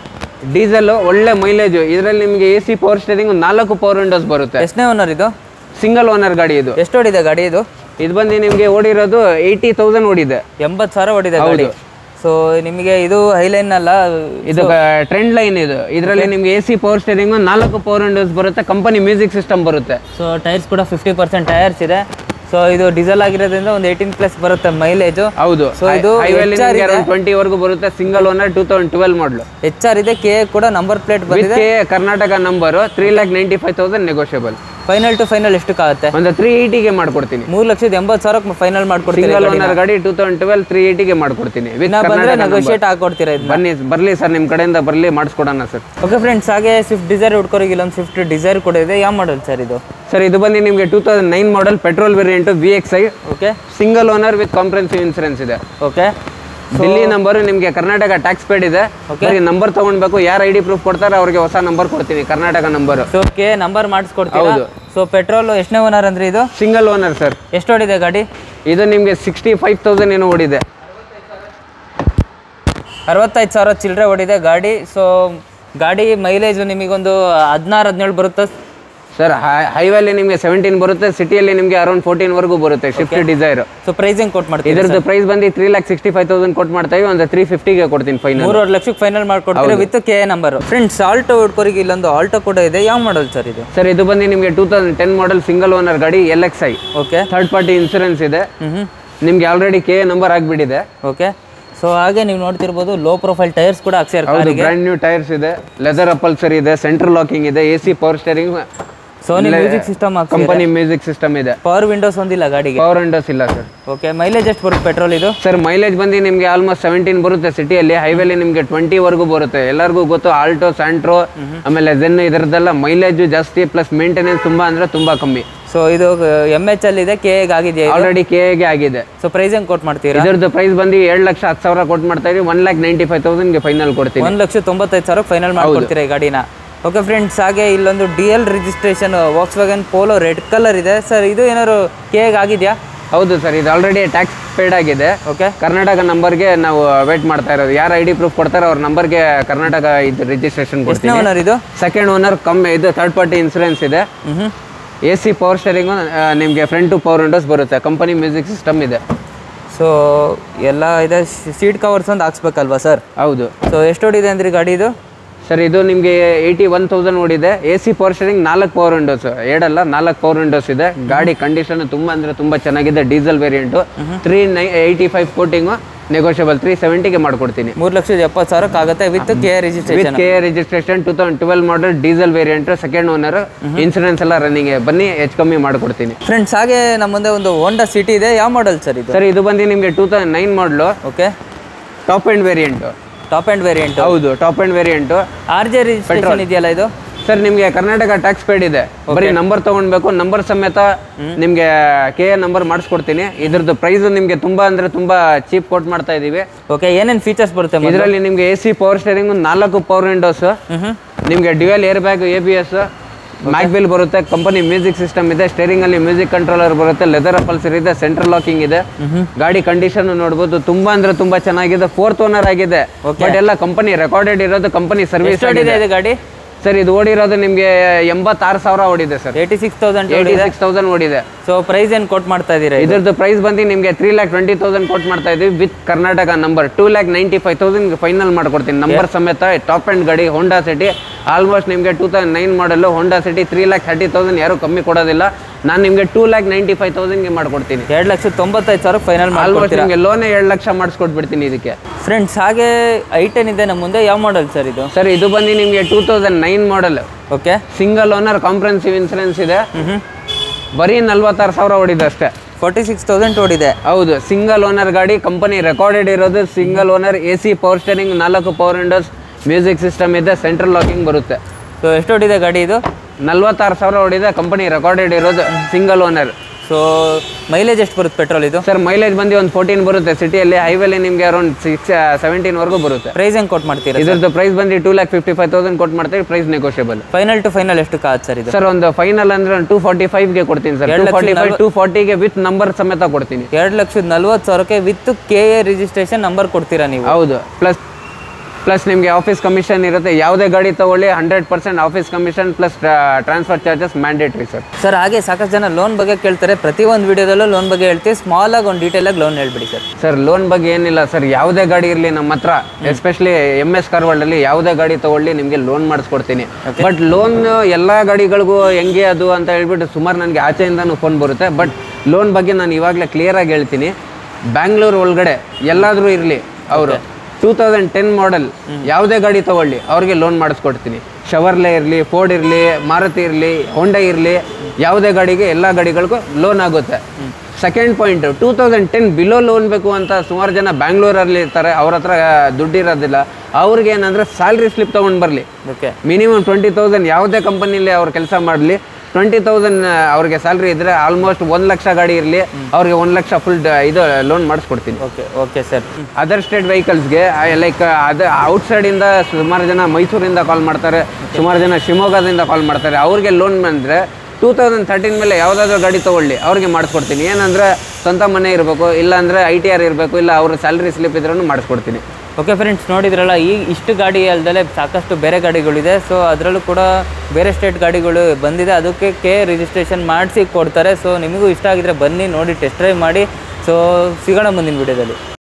diesel ಒಳ್ಳೆ ಮೈಲೇಜ್ ಇದರಲ್ಲಿ ನಿಮಗೆ ಎ ಸಿ ಪವರ್ ಸ್ಟೇರಿಂಗ್ ನಾಲ್ಕು ಪವರ್ ವಿಂಡೋಸ್ ಬರುತ್ತೆ ಎಷ್ಟನೇ ಓನರ್ ಇದು ಸಿಂಗಲ್ ಓನರ್ ಗಾಡಿ ಇದು ಎಷ್ಟು ಓಡಿದೆ ಗಾಡಿ ಇದು ಇದು ಬಂದು ನಿಮಗೆ ಓಡಿರೋದು ಏಯ್ಟಿ ತೌಸಂಡ್ ಓಡಿದೆ ಎಂಬತ್ತು ಸಾವಿರ ಓಡಿದೆ ಗಾಡಿ ಸೊ ನಿಮಗೆ ಇದು ಹೈಲೈನ್ ಅಲ್ಲ ಇದು ಟ್ರೆಂಡ್ ಲೈನ್ ಇದು ಇದರಲ್ಲಿ ನಿಮಗೆ ಎ ಸಿ ಪವರ್ ಸ್ಟೇರಿಂಗ್ ನಾಲ್ಕು ಪವರ್ ವಿಂಡೋಸ್ ಬರುತ್ತೆ ಕಂಪನಿ ಮ್ಯೂಸಿಕ್ ಸಿಸ್ಟಮ್ ಬರುತ್ತೆ ಸೊ ಟೈರ್ಸ್ ಕೂಡ ಫಿಫ್ಟಿ ಪರ್ಸೆಂಟ್ ಟೈರ್ಸ್ ಇದೆ ಸೊ ಇದು ಡೀಸೆಲ್ ಆಗಿರೋದ್ರಿಂದ ಒಂದು ಏಯ್ಟೀನ್ ಪ್ಲಸ್ ಬರುತ್ತೆ ಮೈಲೇಜು ಹೌದು So ಇದು ಹೈವೇಲಿ HR ಇದೆ. ಟ್ವೆಂಟಿ ವರ್ಗೂ ಬರುತ್ತೆ single owner two thousand twelve model H R ಇದೆ ಕೆ ಕೂಡ ನಂಬರ್ ಪ್ಲೇಟ್ ವಿತ್ ಬಂದಿದೆ K Karnataka number three lakh ninety five thousand negotiable final to final ಎಷ್ಟಕ್ಕಾಗುತ್ತೆ ಒಂದು ತ್ರೀ ಏಯ್ಟಿಗೆ ಮಾಡ್ಕೊಡ್ತೀನಿ ಮೂರು ಲಕ್ಷದ ಎಂಬತ್ತು ಸಾವಿರಕ್ಕೆ ಫೈನಲ್ ಮಾಡ್ಕೊಡ್ತೀರಿ ಸಿಂಗಲ್ ಓನರ್ ಗಾಡಿ ಟೂ ತೌಸಂಡ್ ಟ್ವೆಲ್ ತ್ರೀ ಏಯ್ಟಿಗೆ ಮಾಡ್ಕೊಡ್ತೀನಿ ವಿತ್ ಇನ್ನ ಬಂದ್ರೆ ನೆಗೋಷಿಯೇಟ್ ಹಾಕೊಡ್ತೀರಾ ಇದನ್ನ ಬನ್ನಿ ಬರಲಿ ಸರ್ ನಿಮ್ಮ ಕಡೆಯಿಂದ ಬರಲಿ ಮಾಡಿಸ್ಕೊಡೋಣ ಸರ್ ಓಕೆ ಫ್ರೆಂಡ್ಸ್ ಹಾಗೆ ಸ್ವಿಫ್ಟ್ ಡಿಸೈರ್ ಹುಡ್ಕೋರಿಗೆ ಇಲ್ಲೊಂದು ಸ್ವಿಫ್ಟ್ ಡಿಸೈರ್ ಕೂಡ ಇದೆ ಯಾವ ಮಾಡಲ್ ಸರ್ ಇದು ಸರ್ ಇದು ಬಂದು ನಿಮಗೆ two thousand nine model petrol variant V X I okay single owner with comprehensive insurance ಇದೆ ಓಕೆ ದಿಲ್ಲಿ ನಂಬರ್ ನಿಮಗೆ ಕರ್ನಾಟಕ ಟ್ಯಾಕ್ಸ್ ಪೇಡ್ ಇದೆ ಬರೀ ನಂಬರ್ ತಗೊಳ್ಬೇಕು ಯಾರು ಐ ಡಿ ಪ್ರೂಫ್ ಕೊಡ್ತಾರೆ ಅವ್ರಿಗೆ ಹೊಸ ನಂಬರ್ ಕೊಡ್ತೀನಿ Karnataka number so K number ಮಾಡಿಸ್ಕೊಡ್ತೀರಾ ಹೌದು. ಸೊ ಪೆಟ್ರೋಲ್ ಎಷ್ಟನೇ ಓನರ್ ಅಂದ್ರೆ ಇದು ಸಿಂಗಲ್ ಓನರ್ ಸರ್ ಎಷ್ಟು ಓಡಿದೆ ಗಾಡಿ ಇದು ನಿಮಗೆ ಸಿಕ್ಸ್ಟಿ ಫೈವ್ ತೌಸಂಡ್ ಏನೋ ಓಡಿದೆ ಅರವತ್ತೈದು ಸಾವಿರ ಚಿಲ್ಲರೆ ಓಡಿದೆ ಗಾಡಿ ಸೊ ಗಾಡಿ ಮೈಲೇಜ್ ನಿಮಗೊಂದು ಹದಿನಾರು ಹದಿನೇಳು ಬರುತ್ತೆ ಸರ್ ಹೈವೇಲಿ ನಿಮಗೆ ಸೆವೆಂಟೀನ್ ಬರುತ್ತೆ ಸಿಟಿಯಲ್ಲಿ ನಿಮಗೆ ಅರೌಂಡ್ ಫೋರ್ಟೀನ್ ವರೆಗೂ ಬರುತ್ತೆ ಶಿಫ್ಟ್ ಡಿಸೈರ್ ಸೊ ಪ್ರೈಸಿಂಗ್ ಕೊಟ್ಟು ಮಾಡ್ತೀವಿ ಇದ್ರದ್ದು ಪ್ರೈಸ್ ಬಂದು three lakh sixty five thousand ಕೊಟ್ಟು ಮಾಡ್ತಾ ಇವಿ ಒಂದು ತ್ರೀ ಫಿಫ್ಟಿಗೆ ಕೊಡ್ತೀನಿ ಫೈನಲ್ ಮೂರುವರೆ ಲಕ್ಷಕ್ಕೆ ಫೈನಲ್ ಮಾಡ್ಕೊಡ್ತೀರಾ with K number friends Alto ಹುಡ್ಕೋರಿಗೆ ಇಲ್ಲೊಂದು ಆಲ್ಟೋ ಕೂಡ ಇದೆ ಯಾವ ಮಾಡಲ್ ಸರ್ ಇದು ಸರ್ ಇದು ಬಂದು ನಿಮಗೆ two thousand ten model single owner ಗಾಡಿ L X I okay third party insurance ಇದೆ ಹ್ಞೂ ನಿಮ್ಗೆ ಆಲ್ರೆಡಿ ಕೆ ನಂಬರ್ ಆಗಿಬಿಟ್ಟಿದೆ ಓಕೆ ಸೊ ಹಾಗೆ ನೀವು ನೋಡ್ತಿರ್ಬೋದು ಲೋ ಪ್ರೊಫೈಲ್ ಟೈರ್ಸ್ ಕೂಡ ಹಾಕ್ಸಿರ್ ಹೌದು ಬ್ರ್ಯಾಂಡ್ ನ್ಯೂ ಟೈರ್ಸ್ ಇದೆ ಲೆದರ್ ಅಪಲ್ಸರ್ ಇದೆ ಸೆಂಟ್ರಲ್ ಲಾಕಿಂಗ್ ಇದೆ A C power steering Sony music system ಹಾಕ್ಸಿ ಕಂಪನಿ ಮ್ಯೂಸಿಕ್ ಸಿಸ್ಟಮ್ ಇದೆ ಪವರ್ ವಿಂಡೋಸ್ ಒಂದಿಲ್ಲ ಗಾಡಿಗೆ ಪವರ್ ವಿಂಡೋಸ್ ಇಲ್ಲ ಸರ್ ಓಕೆ ಮೈಲೇಜ್ ಎಷ್ಟು ಬರುತ್ತೆ ಪೆಟ್ರೋಲ್ ಇದು ಸರ್ ಮೈಲೇಜ್ ಬಂದು ನಿಮಗೆ ಆಲ್ಮೋಸ್ಟ್ ಸೆವೆಂಟೀನ್ ಬರುತ್ತೆ ಸಿಟಿಯಲ್ಲಿ ಹೈವೇಲಿ ನಿಮಗೆ ಟ್ವೆಂಟಿ ವರೆಗೂ ಬರುತ್ತೆ ಎಲ್ಲರಿಗೂ ಗೊತ್ತು ಆಲ್ಟೋ ಸ್ಯಾಂಟ್ರೋ ಆಮೇಲೆ ಜೆನ್ ಇದರದ್ದೆಲ್ಲ ಮೈಲೇಜು ಜಾಸ್ತಿ ಪ್ಲಸ್ ಮೇಂಟೆನೆನ್ಸ್ ತುಂಬಾ ಅಂದ್ರೆ ತುಂಬಾ ಕಮ್ಮಿ ಸೊ ಇದು ಎಮ್ ಎಚ್ ಅಲ್ಲಿ ಇದೆ ಕೆ ಆಗಿದೆಯಾ ಆಲ್ರೆಡಿ ಕೆ ಆಗಿದೆ ಸೊ ಪ್ರೈಸ್ ಹೆಂಗ್ ಕೊಟ್ಟು ಮಾಡ್ತೀರಾ ಇದರದ್ದು ಪ್ರೈಸ್ ಬಂದು ಎರಡು ಲಕ್ಷ ಹತ್ತು ಸಾವಿರ ಕೊಟ್ಟು ಮಾಡ್ತಾ ಇದೀವಿ ಒನ್ ಲ್ಯಾಕ್ ನೈಂಟಿ ಫೈವ್ ತೌಸಂಡ್ಗೆ ಫೈನಲ್ ಕೊಡ್ತೀನಿ ಒಂದು ಲಕ್ಷ ತೊಂಬತ್ತೈದು ಸಾವಿರ ಫೈನಲ್ ಮಾಡ್ಕೊಡ್ತೀರಾ ಈ ಗಾಡಿನ ಓಕೆ ಫ್ರೆಂಡ್ಸ್ ಹಾಗೆ ಇಲ್ಲೊಂದು D L registration Volkswagen Polo red colour ಇದೆ ಸರ್ ಇದು ಏನಾದ್ರು ಕೆ ಆಗಿದೆಯಾ ಹೌದು ಸರ್ ಇದು ಆಲ್ರೆಡಿ ಟ್ಯಾಕ್ಸ್ ಪೇಡ್ ಆಗಿದೆ ಓಕೆ ಕರ್ನಾಟಕ ನಂಬರ್ಗೆ ನಾವು ವೇಟ್ ಮಾಡ್ತಾ ಇರೋದು ಯಾರು ಐ ಡಿ ಪ್ರೂಫ್ ಕೊಡ್ತಾರೆ ಅವ್ರ ನಂಬರ್ಗೆ ಕರ್ನಾಟಕ ಇದು ರಿಜಿಸ್ಟ್ರೇಷನ್ ಎಷ್ಟನೇ ಕೊಡ್ತೀನಿ ಓನರ್ ಇದು ಸೆಕೆಂಡ್ ಓನರ್ ಕಮ್ಮಿ ಇದು ಥರ್ಡ್ ಪಾರ್ಟಿ ಇನ್ಸೂರೆನ್ಸ್ ಇದೆ ಹ್ಞೂ ಎ ಸಿ ಪವರ್ ಸ್ಟೇರಿಂಗು ನಿಮಗೆ ಫ್ರಂಟ್ ಟು ಪವರ್ ವಿಂಡೋಸ್ ಬರುತ್ತೆ ಕಂಪನಿ ಮ್ಯೂಸಿಕ್ ಸಿಸ್ಟಮ್ ಇದೆ ಸೊ ಎಲ್ಲ ಇದೆ ಸೀಟ್ ಕವರ್ಸ್ ಒಂದು ಹಾಕ್ಸ್ಬೇಕಲ್ವಾ ಸರ್ ಹೌದು ಸೊ ಎಷ್ಟು ಹೊಡಿದೆ ಅಂದ್ರಿ ಗಾಡಿ ಇದು ಸರ್ ಇದು ನಿಮಗೆ ಏಯ್ಟಿ ಒನ್ ತೌಸಂಡ್ ಓಡಿದೆ ಎ ಸಿ ಪವರ್ ಸ್ಟೇರಿಂಗ್ ನಾಲ್ಕು ಪವರ್ ವಿಂಡೋಸ್ ಎರಡಲ್ಲ ನಾಲ್ಕು ಪವರ್ ವಿಂಡೋಸ್ ಇದೆ ಗಾಡಿ ಕಂಡೀಷನ್ ತುಂಬ ಅಂದರೆ ತುಂಬ ಚೆನ್ನಾಗಿದೆ diesel variant three nine eighty five quoting negotiable three ಸೆವೆಂಟಿಗೆ ಮಾಡ್ಕೊಡ್ತೀನಿ ಮೂರು ಲಕ್ಷದ ಎಪ್ಪತ್ತು ಸಾವಿರಕ್ಕೆ ಆಗುತ್ತೆ with K with registration K registration two thousand twelve model diesel variant second owner insurance ಎಲ್ಲ ರನ್ನಿಂಗ್ ಬನ್ನಿ ಹೆಚ್ಚು ಕಮ್ಮಿ ಮಾಡ್ಕೊಡ್ತೀನಿ ಫ್ರೆಂಡ್ಸ್ ಹಾಗೆ ನಮ್ಮ ಮುಂದೆ ಒಂದು ಹೋಂಡಾ ಸಿಟಿ ಇದೆ ಯಾವ ಮಾಡಲ್ ಸರ್ ಇದು ಸರ್ ಇದು ಬಂದು ನಿಮಗೆ two thousand nine model okay top end variant top end variant ಹೌದು top end variant R J registration ಇದೆಯಲ್ಲ ಇದು ಸರ್ ನಿಮಗೆ ಕರ್ನಾಟಕ ಟ್ಯಾಕ್ಸ್ ಪೇಡ್ ಇದೆ ಬರೀ ನಂಬರ್ ತಗೊಳ್ಬೇಕು ನಂಬರ್ ಸಮೇತ ನಿಮಗೆ ಕೆ ಎ ನಂಬರ್ ಮಾಡಿಸ್ಕೊಡ್ತೀನಿ ಇದ್ರದ್ದು ಪ್ರೈಸ್ ನಿಮಗೆ ತುಂಬಾ ಅಂದ್ರೆ ತುಂಬಾ ಚೀಪ್ ಕೊಟ್ ಮಾಡ್ತಾ ಇದೀವಿ ಓಕೆ ಏನೇನು ಫೀಚರ್ಸ್ ಬರುತ್ತೆ ಮೊದ್ಲು? ಇದರಲ್ಲಿ ನಿಮಗೆ ಎ ಸಿ ಪವರ್ ಸ್ಟೇರಿಂಗ್ ನಾಲ್ಕು ಪವರ್ ವಿಂಡೋಸ್ ಮ್ಹೂ. ನಿಮಗೆ dual air bag A B S ಮ್ಯಾಕ್ಬಿಲ್ ಬರುತ್ತೆ ಕಂಪನಿ ಮ್ಯೂಸಿಕ್ ಸಿಸ್ಟಮ್ ಇದೆ ಸ್ಟೇರಿಂಗ್ ಅಲ್ಲಿ ಮ್ಯೂಸಿಕ್ ಕಂಟ್ರೋಲರ್ ಬರುತ್ತೆ ಲೆದರ್ ಅಪಲ್ಸರ್ ಇದೆ ಸೆಂಟ್ರಲ್ ಲಾಕಿಂಗ್ ಇದೆ ಗಾಡಿ ಕಂಡೀಷನ್ ನೋಡ್ಬೋದು ತುಂಬಾ ಅಂದ್ರೆ ತುಂಬಾ ಚೆನ್ನಾಗಿದೆ ಫೋರ್ತ್ ಓನರ್ ಆಗಿದೆ ಬಟ್ ಎಲ್ಲ ಕಂಪನಿ ರೆಕಾರ್ಡೆಡ್ ಇರೋದು ಕಂಪನಿ ಸರ್ವಿಸ್ ಎಷ್ಟು ಓಡಿದೆ ಇದು ಗಾಡಿ ಸರ್ ಇದು ಓಡಿರೋದು ನಿಮಗೆ ಎಂಬತ್ತಾರು ಸಾವಿರ ಓಡಿದೆ sir eighty six thousand eighty six thousand ಓಡಿದೆ ಸೊ ಪ್ರೈಸ್ ಏನು ಕೊಟ್ ಮಾಡ್ತಾ ಇದ್ದೀರಾ ಇದು ಇದ್ರದ್ದು ಪ್ರೈಸ್ ಬಂದು ನಿಮಗೆ ತ್ರೀ ಲ್ಯಾಕ್ ಟ್ವೆಂಟಿ ತೌಸಂಡ್ ಕೊಟ್ಟು ಮಾಡ್ತಾ ಇದೀವಿ with Karnataka number two lakh ninety five thousand final ಮಾಡ್ಕೊಡ್ತೀನಿ ನಂಬರ್ ಸಮೇತ ಟಾಪ್ ಆ್ಯಂಡ್ ಗಾಡಿ ಹೋಂಡಾ ಸಿಟಿ ಆಲ್ಮೋಸ್ಟ್ ನಿಮಗೆ two thousand nine model Honda City three lakh thirty thousand ಯಾರು ಕಮ್ಮಿ ಕೊಡೋದಿಲ್ಲ ನಾನು ನಿಮಗೆ ಟೂ ಲ್ಯಾಕ್ ನೈಂಟಿ ಫೈವ್ ತೌಸಂಡ್ಗೆ ಮಾಡ್ಕೊಡ್ತೀನಿ ಎರಡು ಲಕ್ಷದ ತೊಂಬತ್ತೈದು ಸಾವಿರ ಫೈನಲ್ ಆಲ್ಮೋಸ್ಟ್ ಮಾಡ್ಕೊಡ್ತೀರಾ ನಿಮಗೆ ಲೋನೇ ಎರಡು ಲಕ್ಷ ಮಾಡಿಸ್ಕೊಟ್ಬಿಡ್ತೀನಿ ಇದಕ್ಕೆ ಫ್ರೆಂಡ್ಸ್ ಹಾಗೆ ಐಟೆನ್ ಇದೆ ನಮ್ಮ ಮುಂದೆ ಯಾವ ಮಾಡಲ್ ಸರ್ ಇದು ಸರ್ ಇದು ಬಂದು ನಿಮಗೆ two thousand nine model okay single owner comprehensive insurance ಇದೆ ಬರೀ ನಲ್ವತ್ತಾರು ಸಾವಿರ ಓಡಿದೆ ಅಷ್ಟೇ ಫೋರ್ಟಿ ಸಿಕ್ಸ್ ತೌಸಂಡ್ ಓಡಿದೆ ಹೌದು ಸಿಂಗಲ್ ಓನರ್ ಗಾಡಿ ಕಂಪನಿ ರೆಕಾರ್ಡೆಡ್ ಇರೋದು single owner A C power steering ನಾಲ್ಕು ಪವರ್ ವಿಂಡೋಸ್ ಮ್ಯೂಸಿಕ್ ಸಿಸ್ಟಮ್ ಇದೆ ಸೆಂಟ್ರಲ್ ಲಾಕಿಂಗ್ ಬರುತ್ತೆ ಸೊ ಎಷ್ಟು ಓಡಿದೆ ಗಾಡಿ ಇದು ನಲ್ವತ್ತಾರು ಸಾವಿರ ಹೊಡಿದೆ ಕಂಪನಿ ರೆಕಾರ್ಡೆಡ್ ಇರೋದು ಸಿಂಗಲ್ ಓನರ್ ಸೊ ಮೈಲೇಜ್ ಎಷ್ಟು ಬರುತ್ತೆ ಪೆಟ್ರೋಲ್ ಇದು ಸರ್ ಮೈಲೇಜ್ ಬಂದು ಒಂದು ಫೋರ್ಟೀನ್ ಬರುತ್ತೆ ಸಿಟಿಯಲ್ಲಿ ಹೈವೇಲಿ ನಿಮಗೆ ಅರೌಂಡ್ ಸಿಕ್ಸ್ ಸೆವೆಂಟೀನ್ವರೆಗೂ ಬರುತ್ತೆ ಪ್ರೈಸ್ ಹೆಂಗೆ ಕೊಟ್ ಮಾಡ್ತೀರಾ ಇದ್ರದ್ದು ಪ್ರೈಸ್ ಬಂದು two lakh fifty five thousand ಕೊಟ್ಟು ಮಾಡ್ತೀವಿ price negotiable final to final ಎಷ್ಟು ಕಾತ್ ಸರ್ ಇದು ಸರ್ ಒಂದು ಫೈನಲ್ ಅಂದ್ರೆ ಟೂ ಫಾರ್ಟಿ ಫೈವ್ಗೆ ಕೊಡ್ತೀನಿ sir two forty five two ಫಾರ್ಟಿಗೆ ವಿತ್ ನಂಬರ್ ಸಮೇತ ಕೊಡ್ತೀನಿ ಎರಡು ಲಕ್ಷದ ನಲ್ವತ್ತು ಸಾವಿರಕ್ಕೆ with K A registration number ಕೊಡ್ತೀರಾ ನೀವು ಹೌದು ಪ್ಲಸ್ ಪ್ಲಸ್ ನಿಮಗೆ ಆಫೀಸ್ ಕಮಿಷನ್ ಇರುತ್ತೆ ಯಾವುದೇ ಗಾಡಿ ತಗೊಳ್ಳಿ hundred percent office commission plus transfer charges mandatory sir sir ಹಾಗೆ ಸಾಕಷ್ಟು ಜನ ಲೋನ್ ಬಗ್ಗೆ ಕೇಳ್ತಾರೆ ಪ್ರತಿ ಒಂದು ವಿಡಿಯೋದಲ್ಲೂ ಲೋನ್ ಬಗ್ಗೆ ಹೇಳ್ತೀವಿ ಸ್ಮಾಲ್ ಆಗಿ ಒಂದು ಡೀಟೇಲ್ ಆಗಿ ಲೋನ್ ಹೇಳ್ಬಿಡಿ ಸರ್ ಸರ್ ಲೋನ್ ಬಗ್ಗೆ ಏನಿಲ್ಲ ಸರ್ ಯಾವುದೇ ಗಾಡಿ ಇರಲಿ ನಮ್ಮ ಹತ್ರ ಎಸ್ಪೆಷಲಿ ಎಮ್ ಎಸ್ ಕಾರ್ವರ್ಡಲ್ಲಿ ಯಾವುದೇ ಗಾಡಿ ತಗೊಳ್ಳಿ ನಿಮಗೆ ಲೋನ್ ಮಾಡಿಸ್ಕೊಡ್ತೀನಿ ಬಟ್ ಲೋನ್ ಎಲ್ಲ ಗಾಡಿಗಳಿಗೂ ಹೆಂಗೆ ಅದು ಅಂತ ಹೇಳ್ಬಿಟ್ಟು ಸುಮಾರು ನನಗೆ ಆಚೆಯಿಂದನೂ ಫೋನ್ ಬರುತ್ತೆ ಬಟ್ ಲೋನ್ ಬಗ್ಗೆ ನಾನು ಇವಾಗಲೇ ಕ್ಲಿಯರಾಗಿ ಹೇಳ್ತೀನಿ ಬ್ಯಾಂಗ್ಳೂರ್ ಒಳಗಡೆ ಎಲ್ಲಾದರೂ ಇರಲಿ ಅವರು ಟೂ ತೌಸಂಡ್ ಟೆನ್ ಮಾಡೆಲ್ ಯಾವುದೇ ಗಾಡಿ ತಗೊಳ್ಳಿ ಅವ್ರಿಗೆ ಲೋನ್ ಮಾಡಿಸ್ಕೊಡ್ತೀನಿ ಶವರ್ಲೆ ಇರಲಿ ಫೋರ್ಡ್ ಇರಲಿ ಮಾರುತಿ ಇರಲಿ ಹೋಂಡಾ ಇರಲಿ ಯಾವುದೇ ಗಾಡಿಗೆ ಎಲ್ಲ ಗಾಡಿಗಳಿಗೂ ಲೋನ್ ಆಗುತ್ತೆ second point two thousand ten below loan ಬೇಕು ಅಂತ ಸುಮಾರು ಜನ ಬ್ಯಾಂಗ್ಳೂರಲ್ಲಿ ಇರ್ತಾರೆ ಅವ್ರ ಹತ್ರ ದುಡ್ಡಿರೋದಿಲ್ಲ ಅವ್ರಿಗೆ ಏನಂದರೆ ಸ್ಯಾಲ್ರಿ ಸ್ಲಿಪ್ ತೊಗೊಂಡು ಬರಲಿ ಓಕೆ ಮಿನಿಮಮ್ ಟ್ವೆಂಟಿ ತೌಸಂಡ್ ಯಾವುದೇ ಕಂಪನಿಲಿ ಅವ್ರು ಕೆಲಸ ಮಾಡಲಿ ಟ್ವೆಂಟಿ ತೌಸಂಡ್ ಅವ್ರಿಗೆ ಸ್ಯಾಲ್ರಿ ಇದ್ದರೆ ಆಲ್ಮೋಸ್ಟ್ ಒಂದು ಲಕ್ಷ ಗಾಡಿ ಇರಲಿ ಅವ್ರಿಗೆ ಒಂದು ಲಕ್ಷ ಫುಲ್ ಇದು ಲೋನ್ ಮಾಡಿಸ್ಕೊಡ್ತೀನಿ okay okay sir other state ವೆಹಿಕಲ್ಸ್ಗೆ ಲೈಕ್ ಅದ ಔಟ್ಸೈಡಿಂದ ಸುಮಾರು ಜನ ಮೈಸೂರಿಂದ ಕಾಲ್ ಮಾಡ್ತಾರೆ ಸುಮಾರು ಜನ ಶಿವಮೊಗ್ಗದಿಂದ ಕಾಲ್ ಮಾಡ್ತಾರೆ ಅವ್ರಿಗೆ ಲೋನ್ ಬಂದರೆ ಟೂ ತೌಸಂಡ್ ತರ್ಟೀನ್ ಮೇಲೆ ಯಾವುದಾದ್ರೂ ಗಾಡಿ ತೊಗೊಳ್ಳಿ ಅವ್ರಿಗೆ ಮಾಡಿಸ್ಕೊಡ್ತೀನಿ ಏನಂದರೆ ಸ್ವಂತ ಮನೆ ಇರಬೇಕು ಇಲ್ಲಾಂದರೆ ಐ ಟಿ ಆರ್ ಇರಬೇಕು ಇಲ್ಲ ಅವ್ರ ಸ್ಯಾಲ್ರಿ ಸ್ಲಿಪ್ ಇದ್ರೂ ಮಾಡಿಸ್ಕೊಡ್ತೀನಿ ಓಕೆ ಫ್ರೆಂಡ್ಸ್ ನೋಡಿದ್ರಲ್ಲ ಈ ಇಷ್ಟು ಗಾಡಿ ಅಲ್ದಲೆ ಸಾಕಷ್ಟು ಬೇರೆ ಗಾಡಿಗಳಿದೆ ಸೊ ಅದರಲ್ಲೂ ಕೂಡ ಬೇರೆ ಸ್ಟೇಟ್ ಗಾಡಿಗಳು ಬಂದಿದೆ ಅದಕ್ಕೆ ಕೆ ರಿಜಿಸ್ಟ್ರೇಷನ್ ಮಾಡಿಸಿ ಕೊಡ್ತಾರೆ ಸೊ ನಿಮಗೂ ಇಷ್ಟ ಆಗಿದ್ರೆ ಬನ್ನಿ ನೋಡಿ ಟೆಸ್ಟ್ ಡ್ರೈವ್ ಮಾಡಿ ಸೊ ಸಿಗೋಣ ಮುಂದಿನ ವಿಡಿಯೋದಲ್ಲಿ